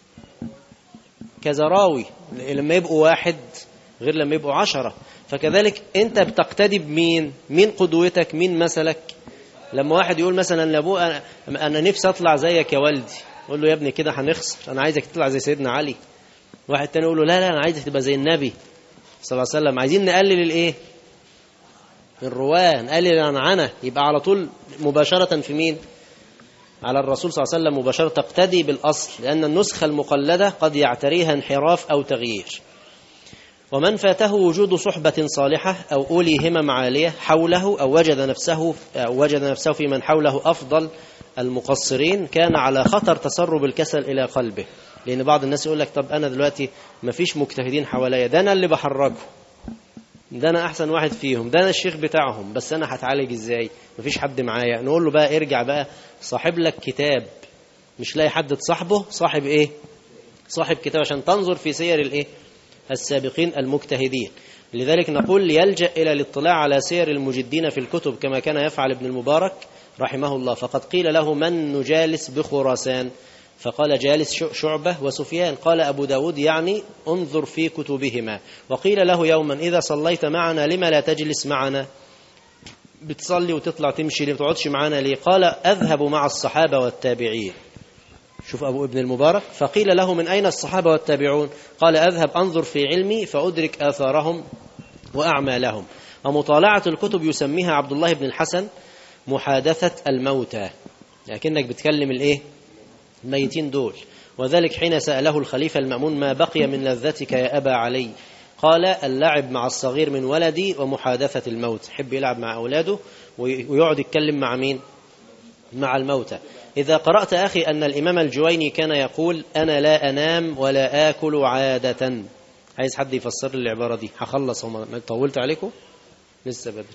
كذا راوي لما يبقوا واحد غير لما يبقوا عشرة فكذلك انت بتقتدي بمين مين قدوتك مين مثلك لما واحد يقول مثلا لابوه انا, أنا نفسي اطلع زيك يا والدي يقول له يا ابني كده هنخسر انا عايزك تطلع زي سيدنا علي واحد تاني يقول له لا لا انا عايزك تبقى زي النبي صلى الله عليه وسلم عايزين نقلل الايه الرواه نقلل العنعنه يبقى على طول مباشره في مين على الرسول صلى الله عليه وسلم مباشرة تقتدي بالأصل لأن النسخة المقلدة قد يعتريها انحراف أو تغيير ومن فاته وجود صحبة صالحة أو أولي همم عالية حوله أو وجد نفسه أو وجد نفسه في من حوله أفضل المقصرين كان على خطر تسرب الكسل إلى قلبه لأن بعض الناس يقول لك طب أنا دلوقتي مفيش مجتهدين حواليا ده أنا اللي بحركه ده انا احسن واحد فيهم ده انا الشيخ بتاعهم بس انا هتعالج ازاي مفيش حد معايا نقول له بقى ارجع بقى صاحب لك كتاب مش لاقي حد تصاحبه صاحب ايه صاحب كتاب عشان تنظر في سير الايه السابقين المجتهدين لذلك نقول يلجأ إلى الاطلاع على سير المجدين في الكتب كما كان يفعل ابن المبارك رحمه الله فقد قيل له من نجالس بخراسان فقال جالس ش- شعبة وسفيان قال أبو داود يعني انظر في كتبهما وقيل له يوما إذا صليت معنا لما لا تجلس معنا بتصلي وتطلع تمشي ليه ما تقعدش معانا ليه قال أذهب مع الصحابة والتابعين شوف أبو ابن المبارك فقيل له من أين الصحابة والتابعون قال أذهب أنظر في علمي فأدرك آثارهم وأعمالهم ومطالعة الكتب يسميها عبد الله بن الحسن محادثة الموتى لكنك بتكلم الإيه الميتين دول وذلك حين سأله الخليفة المأمون ما بقي من لذتك يا أبا علي قال اللعب مع الصغير من ولدي ومحادثة الموت حب يلعب مع أولاده وي- ويقعد يتكلم مع مين مع الموتى إذا قرأت أخي أن الإمام الجويني كان يقول أنا لا أنام ولا آكل عادة عايز حد يفسر لي العبارة دي هخلص هم ما طولت عليكم لسه بدري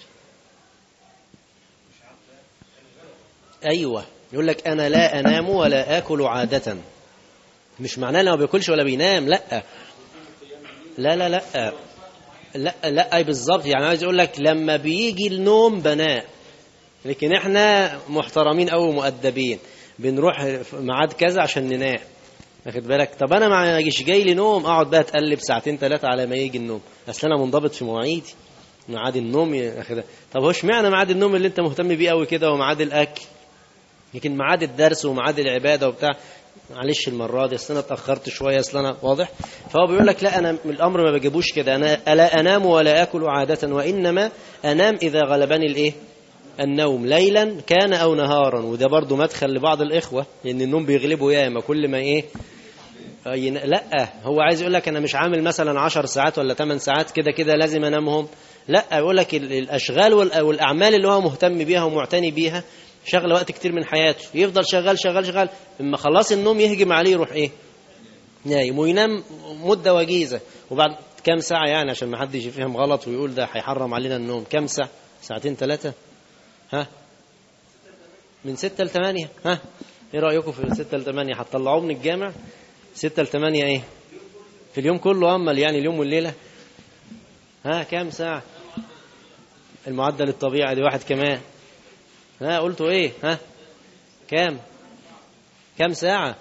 أيوة يقول لك أنا لا أنام ولا آكل عادة مش معناه انه ما بياكلش ولا بينام لا لا لا لا لا لا اي بالظبط يعني عايز اقول لك لما بيجي النوم بنام لكن احنا محترمين او مؤدبين بنروح في ميعاد كذا عشان ننام واخد بالك طب انا ما يجيش جاي لي نوم اقعد بقى اتقلب ساعتين ثلاثه على ما يجي النوم اصل انا منضبط في مواعيدي ميعاد النوم يا أخي ده. طب هو اشمعنى ميعاد النوم اللي انت مهتم بيه قوي كده وميعاد الاكل لكن ميعاد الدرس وميعاد العباده وبتاع معلش المره دي اصل انا اتاخرت شويه اصل انا واضح فهو بيقول لك لا انا الامر ما بجيبوش كده انا لا انام ولا اكل عاده وانما انام اذا غلبني الايه النوم ليلا كان او نهارا وده برضو مدخل لبعض الاخوه لان النوم بيغلبه ياما كل ما ايه ين- لا هو عايز يقول لك انا مش عامل مثلا 10 ساعات ولا 8 ساعات كده كده لازم انامهم لا يقول لك ال- الاشغال وال- والاعمال اللي هو مهتم بيها ومعتني بيها شغل وقت كتير من حياته يفضل شغال شغال شغال اما خلاص النوم يهجم عليه يروح ايه نايم وينام مده وجيزه وبعد كام ساعه يعني عشان ما حدش يفهم غلط ويقول ده هيحرم علينا النوم كام ساعه ساعتين ثلاثه ها من ستة لثمانية ها ايه رأيكم في ستة لثمانية هتطلعوه من الجامع ستة لثمانية ايه في اليوم كله أمل يعني اليوم والليلة ها كام ساعة المعدل الطبيعي دي واحد كمان ها قلتوا ايه ها كام كام ساعة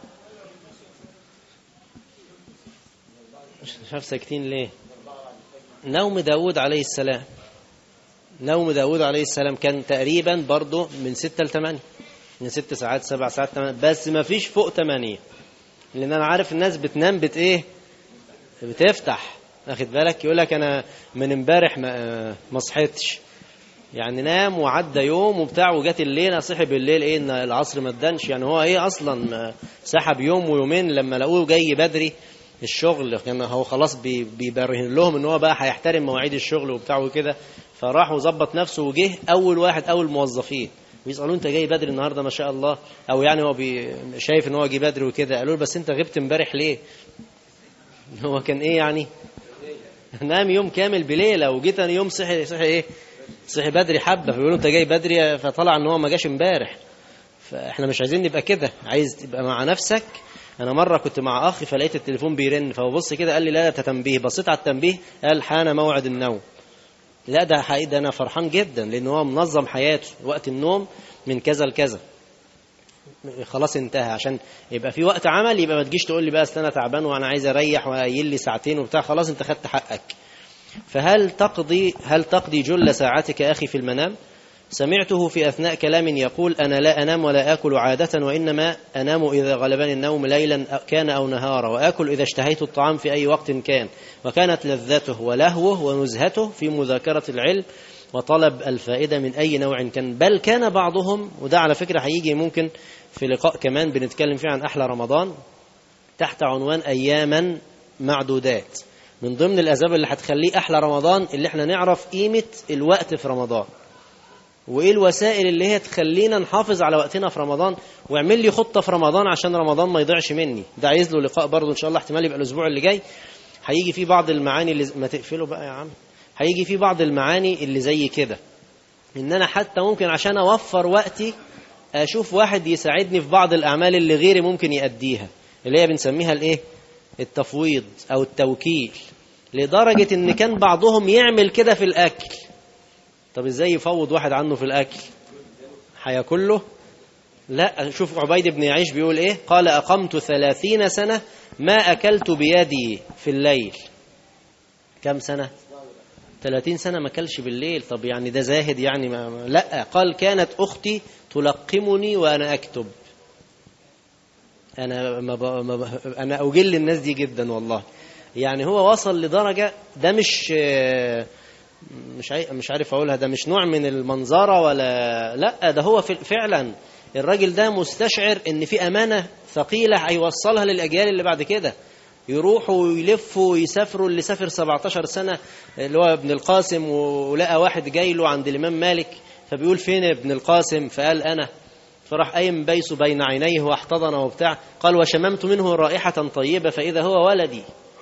شاف ساكتين ليه نوم داود عليه السلام نوم داود عليه السلام كان تقريبا برضه من ستة لثمانية من ست ساعات سبع ساعات ثمان بس ما فيش فوق ثمانية لأن أنا عارف الناس بتنام بت إيه بتفتح واخد بالك يقول لك أنا من امبارح ما ما صحيتش يعني نام وعدى يوم وبتاع وجات الليله صحي بالليل ايه ان العصر ما ادنش يعني هو ايه اصلا ما سحب يوم ويومين لما لقوه جاي بدري الشغل كان هو خلاص بي- بيبرهن لهم ان هو بقى هيحترم مواعيد الشغل وبتاع وكده فراح وظبط نفسه وجه اول واحد اول موظفين بيسالوه انت جاي بدري النهارده ما شاء الله او يعني هو بي شايف ان هو جه بدري وكده قالوا له بس انت غبت امبارح ليه هو كان ايه يعني نام يوم كامل بليله وجيت انا يوم صحي صحي ايه صحي بدري حبه فبيقولوا انت جاي بدري فطلع ان هو ما جاش امبارح فاحنا مش عايزين نبقى كده عايز تبقى مع نفسك انا مره كنت مع اخي فلقيت التليفون بيرن فببص كده قال لي لا ده تنبيه بصيت على التنبيه قال حان موعد النوم لا ده حقيقي ده انا فرحان جدا لان هو منظم حياته وقت النوم من كذا لكذا خلاص انتهى عشان يبقى في وقت عمل يبقى ما تجيش تقول لي بقى اصل انا تعبان وانا عايز اريح وقايل لي ساعتين وبتاع خلاص انت خدت حقك فهل تقضي هل تقضي جل ساعتك اخي في المنام سمعته في اثناء كلام يقول انا لا انام ولا اكل عاده وانما انام اذا غلبني النوم ليلا كان او نهارا واكل اذا اشتهيت الطعام في اي وقت كان وكانت لذته ولهوه ونزهته في مذاكره العلم وطلب الفائده من اي نوع كان بل كان بعضهم وده على فكره هيجي ممكن في لقاء كمان بنتكلم فيه عن احلى رمضان تحت عنوان اياما معدودات من ضمن الاسباب اللي هتخليه احلى رمضان اللي احنا نعرف قيمه الوقت في رمضان وايه الوسائل اللي هي تخلينا نحافظ على وقتنا في رمضان واعمل لي خطه في رمضان عشان رمضان ما يضيعش مني ده عايز له لقاء برضه ان شاء الله احتمال يبقى الاسبوع اللي جاي هيجي فيه بعض المعاني اللي ما تقفله بقى يا عم هيجي فيه بعض المعاني اللي زي كده ان انا حتى ممكن عشان اوفر وقتي اشوف واحد يساعدني في بعض الاعمال اللي غيري ممكن يأديها اللي هي بنسميها الايه التفويض او التوكيل لدرجة ان كان بعضهم يعمل كده في الاكل طب ازاي يفوض واحد عنه في الاكل هياكل له لا شوف عبيد بن يعيش بيقول ايه قال أقمت ثلاثين سنة ما أكلت بيدي في الليل كم سنة 30 سنة ما كلش بالليل طب يعني ده زاهد يعني ما ما- لا قال كانت أختي تلقمني وأنا أكتب أنا ما ب... ما ب... أنا أجل الناس دي جدا والله يعني هو وصل لدرجة ده مش مش عاي- مش عارف أقولها ده مش نوع من المنظرة ولا لا ده هو في- فعلا الراجل ده مستشعر إن في أمانة ثقيلة هيوصلها للأجيال اللي بعد كده يروحوا ويلفوا ويسافروا اللي سافر 17 سنة اللي هو ابن القاسم ولقى واحد جاي له عند الإمام مالك فبيقول فين ابن القاسم فقال أنا فراح قايم بيس بين عينيه واحتضن وبتاع قال وشممت منه رائحة طيبة فإذا هو ولدي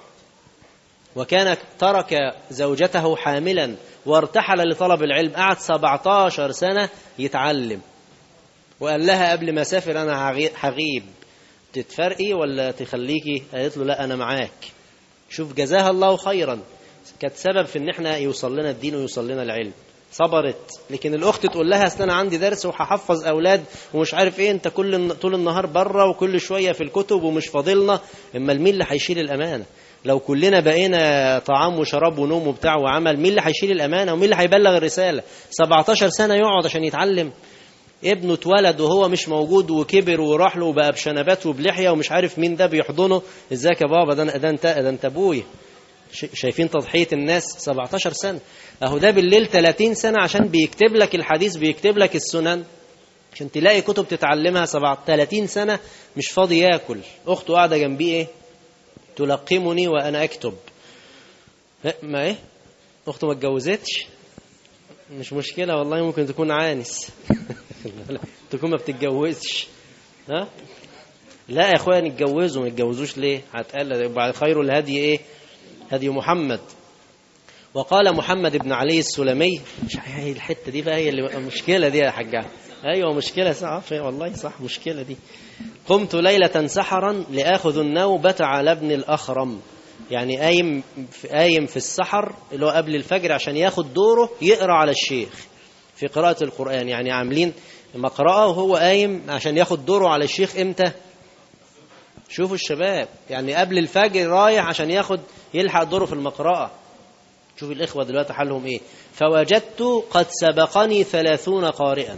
وكان ترك زوجته حاملا وارتحل لطلب العلم قعد 17 سنة يتعلم وقال لها قبل ما اسافر انا هغي- هغيب تتفرقي ولا تخليكي قالت له لا انا معاك شوف جزاها الله خيرا كانت سبب في ان احنا يوصل لنا الدين ويوصل لنا العلم صبرت لكن الاخت تقول لها اصل انا عندي درس وهحفظ اولاد ومش عارف ايه انت كل الن- طول النهار بره وكل شويه في الكتب ومش فاضلنا اما مين اللي هيشيل الامانه لو كلنا بقينا طعام وشراب ونوم وبتاع وعمل مين اللي هيشيل الامانه ومين اللي هيبلغ الرساله 17 سنه يقعد عشان يتعلم ابنه اتولد وهو مش موجود وكبر وراح له وبقى بشنبات وبلحيه ومش عارف مين ده بيحضنه ازيك يا بابا ده أنا- ده انت ده انت ابويا ش- شايفين تضحيه الناس 17 سنه اهو ده بالليل 30 سنه عشان بيكتب لك الحديث بيكتب لك السنن عشان تلاقي كتب تتعلمها 7 30 سنه مش فاضي ياكل اخته قاعده جنبيه ايه تلقمني وانا اكتب لا ما ايه اخته ما اتجوزتش مش مشكلة والله ممكن تكون عانس تكون ما بتتجوزش ها لا يا اخويا نتجوزوا ما نتجوزوش ليه هتقال يبقى خير الهدي ايه هدي محمد وقال محمد بن علي السلمي مش هي الحته دي بقى هي اللي مشكله دي يا حاجه ايوه مشكله صح والله صح مشكله دي قمت ليله سحرا لاخذ النوبه على ابن الاخرم يعني قايم قايم في السحر اللي هو قبل الفجر عشان ياخد دوره يقرا على الشيخ في قراءه القران يعني عاملين مقرأة وهو قايم عشان ياخد دوره على الشيخ امتى شوفوا الشباب يعني قبل الفجر رايح عشان ياخد يلحق دوره في المقرأة شوف الإخوة دلوقتي حالهم إيه فوجدت قد سبقني ثلاثون قارئا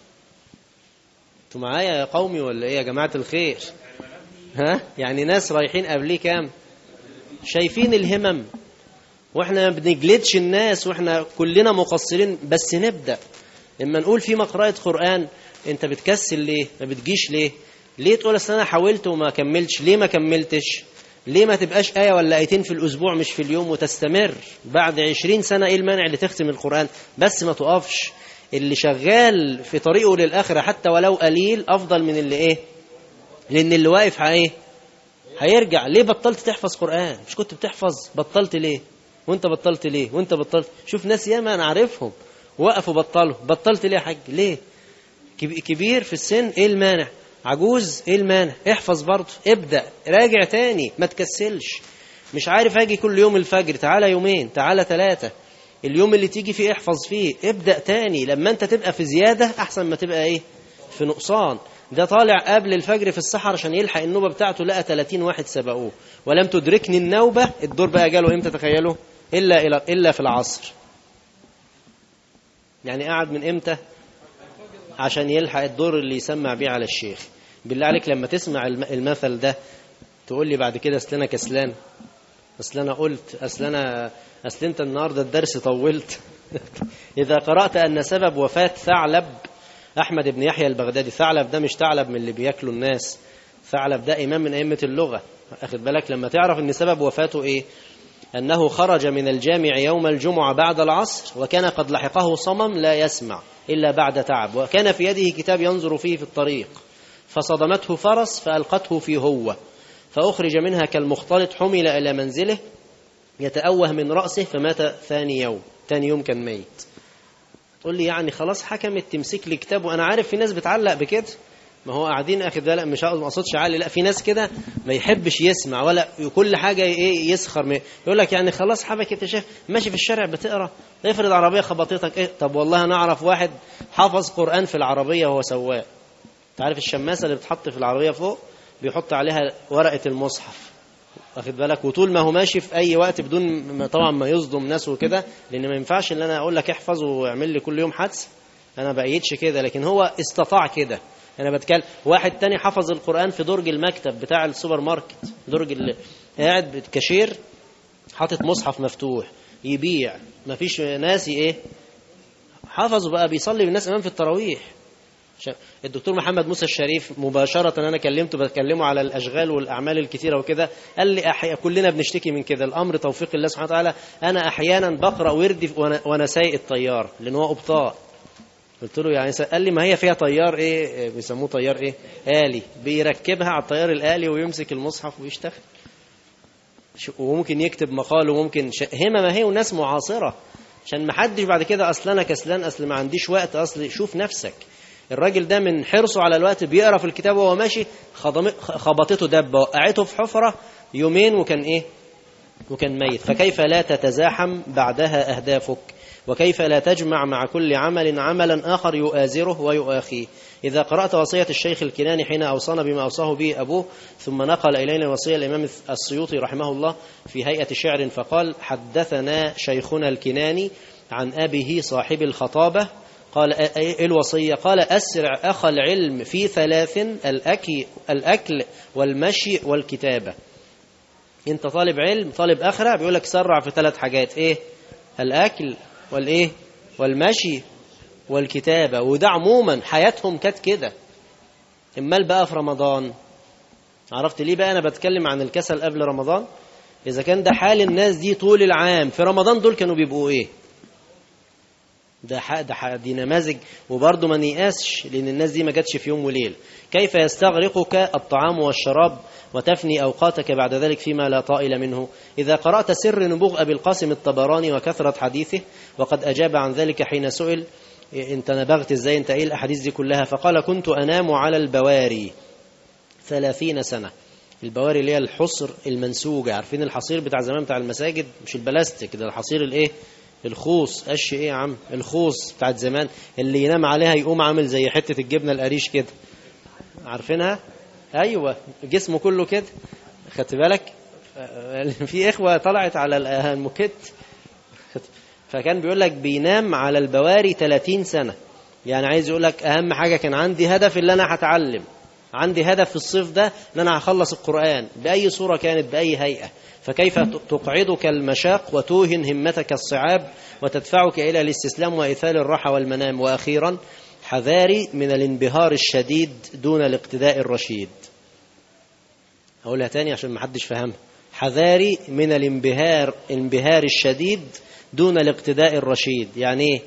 انتوا معايا يا قومي ولا إيه يا جماعة الخير ها يعني ناس رايحين قبليه كام شايفين الهمم واحنا ما بنجلدش الناس واحنا كلنا مقصرين بس نبدأ لما نقول في مقرأة قرآن انت بتكسل ليه ما بتجيش ليه ليه تقول اصل انا حاولت وما كملتش ليه ما كملتش ليه ما تبقاش آية ولا آيتين في الأسبوع مش في اليوم وتستمر بعد عشرين سنة إيه المانع اللي تختم القرآن بس ما تقفش اللي شغال في طريقه للآخرة حتى ولو قليل أفضل من اللي إيه لأن اللي واقف إيه هيرجع ليه بطلت تحفظ قرآن مش كنت بتحفظ بطلت ليه وانت بطلت ليه وانت بطلت شوف ناس ياما انا عارفهم وقفوا بطلوا بطلت ليه يا حاج ليه كبير في السن ايه المانع عجوز ايه المانع احفظ برضه ابدأ راجع تاني ما تكسلش مش عارف اجي كل يوم الفجر تعالى يومين تعالى ثلاثة اليوم اللي تيجي فيه احفظ فيه ابدأ تاني لما انت تبقى في زيادة احسن ما تبقى ايه في نقصان ده طالع قبل الفجر في السحر عشان يلحق النوبة بتاعته لقى 30 واحد سبقوه ولم تدركني النوبة الدور بقى جاله امتى تخيلوا إلا, إلا, إلا في العصر يعني قعد من امتى عشان يلحق الدور اللي يسمع بيه على الشيخ بالله عليك لما تسمع المثل ده تقول لي بعد كده اصل انا كسلان اصل انا قلت اصل انا اصل انت النهارده الدرس طولت اذا قرات ان سبب وفاه ثعلب احمد بن يحيى البغدادي ثعلب ده مش ثعلب من اللي بياكلوا الناس ثعلب ده امام من ائمه اللغه اخد بالك لما تعرف ان سبب وفاته ايه أنه خرج من الجامع يوم الجمعة بعد العصر وكان قد لحقه صمم لا يسمع إلا بعد تعب وكان في يده كتاب ينظر فيه في الطريق فصدمته فرس فألقته في هو فأخرج منها كالمختلط حمل إلى منزله يتأوه من رأسه فمات ثاني يوم ثاني يوم كان ميت تقول لي يعني خلاص حكمت تمسك لي كتاب وأنا عارف في ناس بتعلق بكده ما هو قاعدين اخد بالك مش ما اقصدش عالي لا في ناس كده ما يحبش يسمع ولا كل حاجه ايه يسخر من يقول لك يعني خلاص حبك يا شيخ ماشي في الشارع بتقرا افرض عربيه خبطتك ايه طب والله انا اعرف واحد حفظ قران في العربيه وهو سواق انت عارف الشماسة اللي بتحط في العربية فوق بيحط عليها ورقة المصحف واخد بالك وطول ما هو ماشي في اي وقت بدون ما طبعا ما يصدم ناس وكده لان ما ينفعش ان انا اقول لك احفظ واعمل لي كل يوم حدس انا بقيتش كده لكن هو استطاع كده انا بتكلم واحد تاني حفظ القران في درج المكتب بتاع السوبر ماركت درج ال... قاعد بالكاشير حاطط مصحف مفتوح يبيع مفيش ناسي ايه حفظه بقى بيصلي بالناس امام في التراويح ش- الدكتور محمد موسى الشريف مباشرة أنا كلمته بكلمه على الأشغال والأعمال الكثيرة وكده قال لي أحي... كلنا بنشتكي من كده الأمر توفيق الله سبحانه وتعالى أنا أحيانا بقرأ وردي وأنا, وأنا سايق الطيار لأن هو أبطاء قلت له يعني س- قال لي ما هي فيها طيار إيه إيه بيسموه طيار إيه آلي بيركبها على الطيار الآلي ويمسك المصحف ويشتغل ش- وممكن يكتب مقال وممكن ش... هما ما هي وناس معاصرة عشان ما حدش بعد كده اصل انا كسلان اصل ما عنديش وقت اصل شوف نفسك الراجل ده من حرصه على الوقت بيقرا في الكتاب وهو ماشي خضم- خبطته دبه وقعته في حفره يومين وكان ايه وكان ميت فكيف لا تتزاحم بعدها اهدافك وكيف لا تجمع مع كل عمل عملا اخر يؤازره ويؤاخيه اذا قرات وصيه الشيخ الكناني حين اوصانا بما اوصاه به ابوه ثم نقل الينا وصيه الامام السيوطي رحمه الله في هيئه شعر فقال حدثنا شيخنا الكناني عن ابيه صاحب الخطابه قال أ- ايه الوصيه قال اسرع اخ العلم في ثلاث الاكل الاكل والمشي والكتابه انت طالب علم طالب اخره بيقول لك سرع في ثلاث حاجات ايه الاكل والايه والمشي والكتابه وده عموما حياتهم كانت كده امال بقى في رمضان عرفت ليه بقى انا بتكلم عن الكسل قبل رمضان اذا كان ده حال الناس دي طول العام في رمضان دول كانوا بيبقوا ايه ده حق ده حق دي نماذج وبرضه ما نيأسش لأن الناس دي ما جاتش في يوم وليلة كيف يستغرقك الطعام والشراب وتفني أوقاتك بعد ذلك فيما لا طائل منه إذا قرأت سر نبوغ أبي القاسم الطبراني وكثرة حديثه وقد أجاب عن ذلك حين سئل انت نبغت ازاي انت ايه الاحاديث دي كلها فقال كنت انام على البواري ثلاثين سنة البواري اللي هي الحصر المنسوجة عارفين الحصير بتاع زمان بتاع المساجد مش البلاستيك ده الحصير الايه الخوص قش ايه يا عم الخوص بتاعت زمان اللي ينام عليها يقوم عامل زي حتة الجبنة القريش كده عارفينها ايوه جسمه كله كده خدت بالك في اخوة طلعت على الموكيت فكان بيقول لك بينام على البواري 30 سنة يعني عايز يقول لك اهم حاجة كان عندي هدف اللي انا هتعلم عندي هدف في الصيف ده ان انا هخلص القرآن بأي صورة كانت بأي هيئة فكيف تقعدك المشاق وتوهن همتك الصعاب وتدفعك إلى الاستسلام وإيثال الراحة والمنام وأخيرا حذاري من الانبهار الشديد دون الاقتداء الرشيد أقولها تاني عشان ما حدش فهمها حذاري من الانبهار الانبهار الشديد دون الاقتداء الرشيد يعني ايه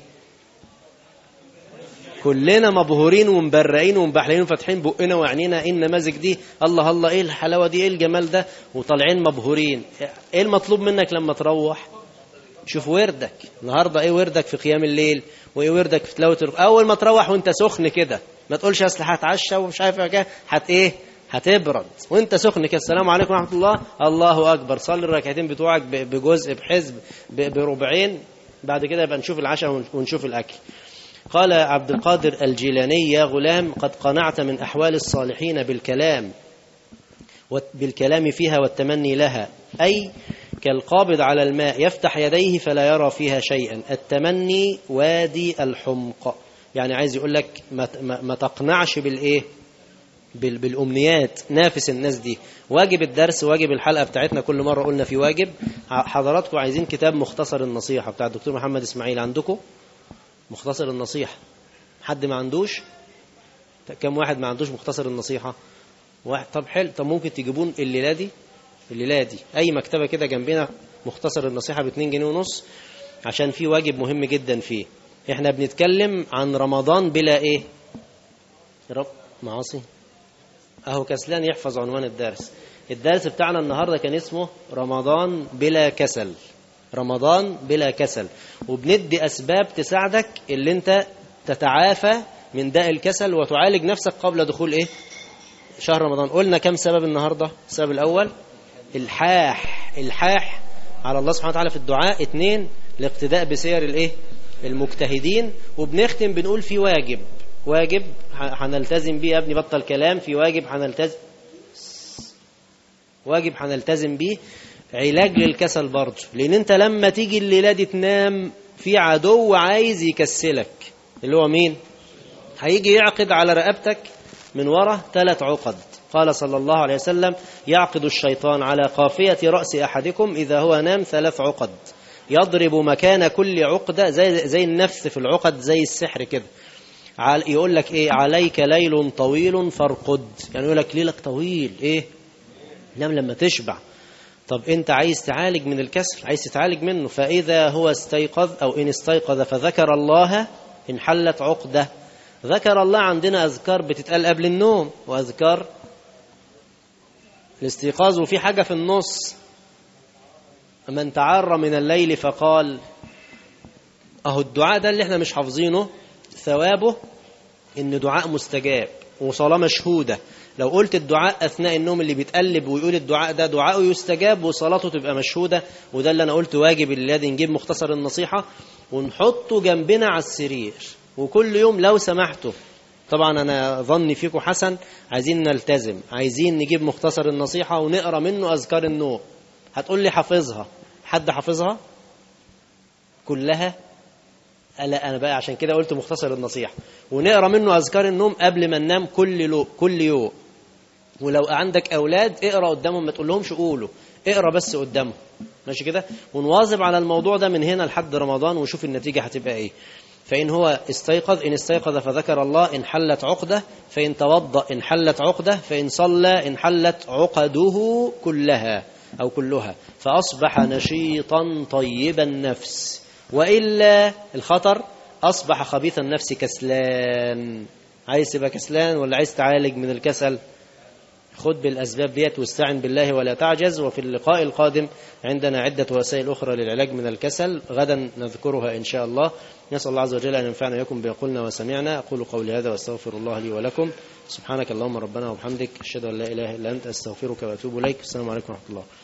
كلنا مبهورين ومبرقين ومبحلين وفاتحين بقنا وعينينا ايه النماذج دي الله الله ايه الحلاوه دي ايه الجمال ده وطالعين مبهورين ايه المطلوب منك لما تروح شوف وردك النهارده ايه وردك في قيام الليل وايه وردك في تلاوه اول ما تروح وانت سخن كده ما تقولش اصل هتعشى ومش عارف ايه هت ايه هتبرد وانت سخن كده السلام عليكم ورحمه الله الله اكبر صلي الركعتين بتوعك بجزء بحزب بربعين بعد كده يبقى نشوف العشاء ونشوف الاكل قال عبد القادر الجيلاني يا غلام قد قنعت من أحوال الصالحين بالكلام بالكلام فيها والتمني لها أي كالقابض على الماء يفتح يديه فلا يرى فيها شيئا التمني وادي الحمق يعني عايز يقول لك ما, ما تقنعش بالإيه بالأمنيات نافس الناس دي واجب الدرس واجب الحلقة بتاعتنا كل مرة قلنا في واجب حضراتكم عايزين كتاب مختصر النصيحة بتاع الدكتور محمد إسماعيل عندكم مختصر النصيحة حد ما عندوش كم واحد ما عندوش مختصر النصيحة واحد طب حلو طب ممكن تجيبون الليلة دي الليلة دي أي مكتبة كده جنبنا مختصر النصيحة باتنين جنيه ونص عشان في واجب مهم جدا فيه احنا بنتكلم عن رمضان بلا ايه رب معاصي اهو كسلان يحفظ عنوان الدرس الدرس بتاعنا النهاردة كان اسمه رمضان بلا كسل رمضان بلا كسل وبندي أسباب تساعدك اللي انت تتعافى من داء الكسل وتعالج نفسك قبل دخول ايه شهر رمضان قلنا كم سبب النهاردة السبب الأول الحاح الحاح على الله سبحانه وتعالى في الدعاء اتنين الاقتداء بسير الايه المجتهدين وبنختم بنقول في واجب واجب ح- هنلتزم بيه يا ابني بطل كلام في واجب هنلتزم واجب هنلتزم بيه علاج للكسل برضه لان انت لما تيجي الليله دي تنام في عدو عايز يكسلك اللي هو مين هيجي يعقد على رقبتك من ورا ثلاث عقد قال صلى الله عليه وسلم يعقد الشيطان على قافية رأس أحدكم إذا هو نام ثلاث عقد يضرب مكان كل عقدة زي, زي النفس في العقد زي السحر كده عال- يقول لك إيه عليك ليل طويل فارقد يعني يقول لك ليلك طويل إيه نام لما تشبع طب انت عايز تعالج من الكسل عايز تتعالج منه فإذا هو استيقظ أو إن استيقظ فذكر الله انحلت عقدة ذكر الله عندنا أذكار بتتقال قبل النوم وأذكار الاستيقاظ وفي حاجة في النص من تعار من الليل فقال أهو الدعاء ده اللي احنا مش حافظينه ثوابه إن دعاء مستجاب وصلاة مشهودة لو قلت الدعاء أثناء النوم اللي بيتقلب ويقول الدعاء ده دعاءه يستجاب وصلاته تبقى مشهودة وده اللي أنا قلت واجب الذي نجيب مختصر النصيحة ونحطه جنبنا على السرير وكل يوم لو سمحتوا طبعا أنا ظني فيكم حسن عايزين نلتزم عايزين نجيب مختصر النصيحة ونقرأ منه أذكار النوم هتقول لي حافظها حد حافظها كلها لا انا بقى عشان كده قلت مختصر النصيحه ونقرا منه اذكار النوم قبل ما ننام كل لو كل يوم ولو عندك اولاد اقرا قدامهم ما تقولهمش قولوا اقرا بس قدامهم ماشي كده ونواظب على الموضوع ده من هنا لحد رمضان وشوف النتيجه هتبقى ايه فإن هو استيقظ إن استيقظ فذكر الله إن حلت عقدة فإن توضأ إن حلت عقدة فإن صلى إن حلت عقده كلها أو كلها فأصبح نشيطا طيب النفس وإلا الخطر أصبح خبيث النفس كسلان عايز تبقى كسلان ولا عايز تعالج من الكسل خد بالأسباب ديت واستعن بالله ولا تعجز وفي اللقاء القادم عندنا عدة وسائل أخرى للعلاج من الكسل غدا نذكرها إن شاء الله نسأل الله عز وجل أن ينفعنا بكم بقولنا وسمعنا أقول قولي هذا وأستغفر الله لي ولكم سبحانك اللهم ربنا وبحمدك أشهد أن لا إله إلا أنت أستغفرك وأتوب إليك السلام عليكم ورحمة الله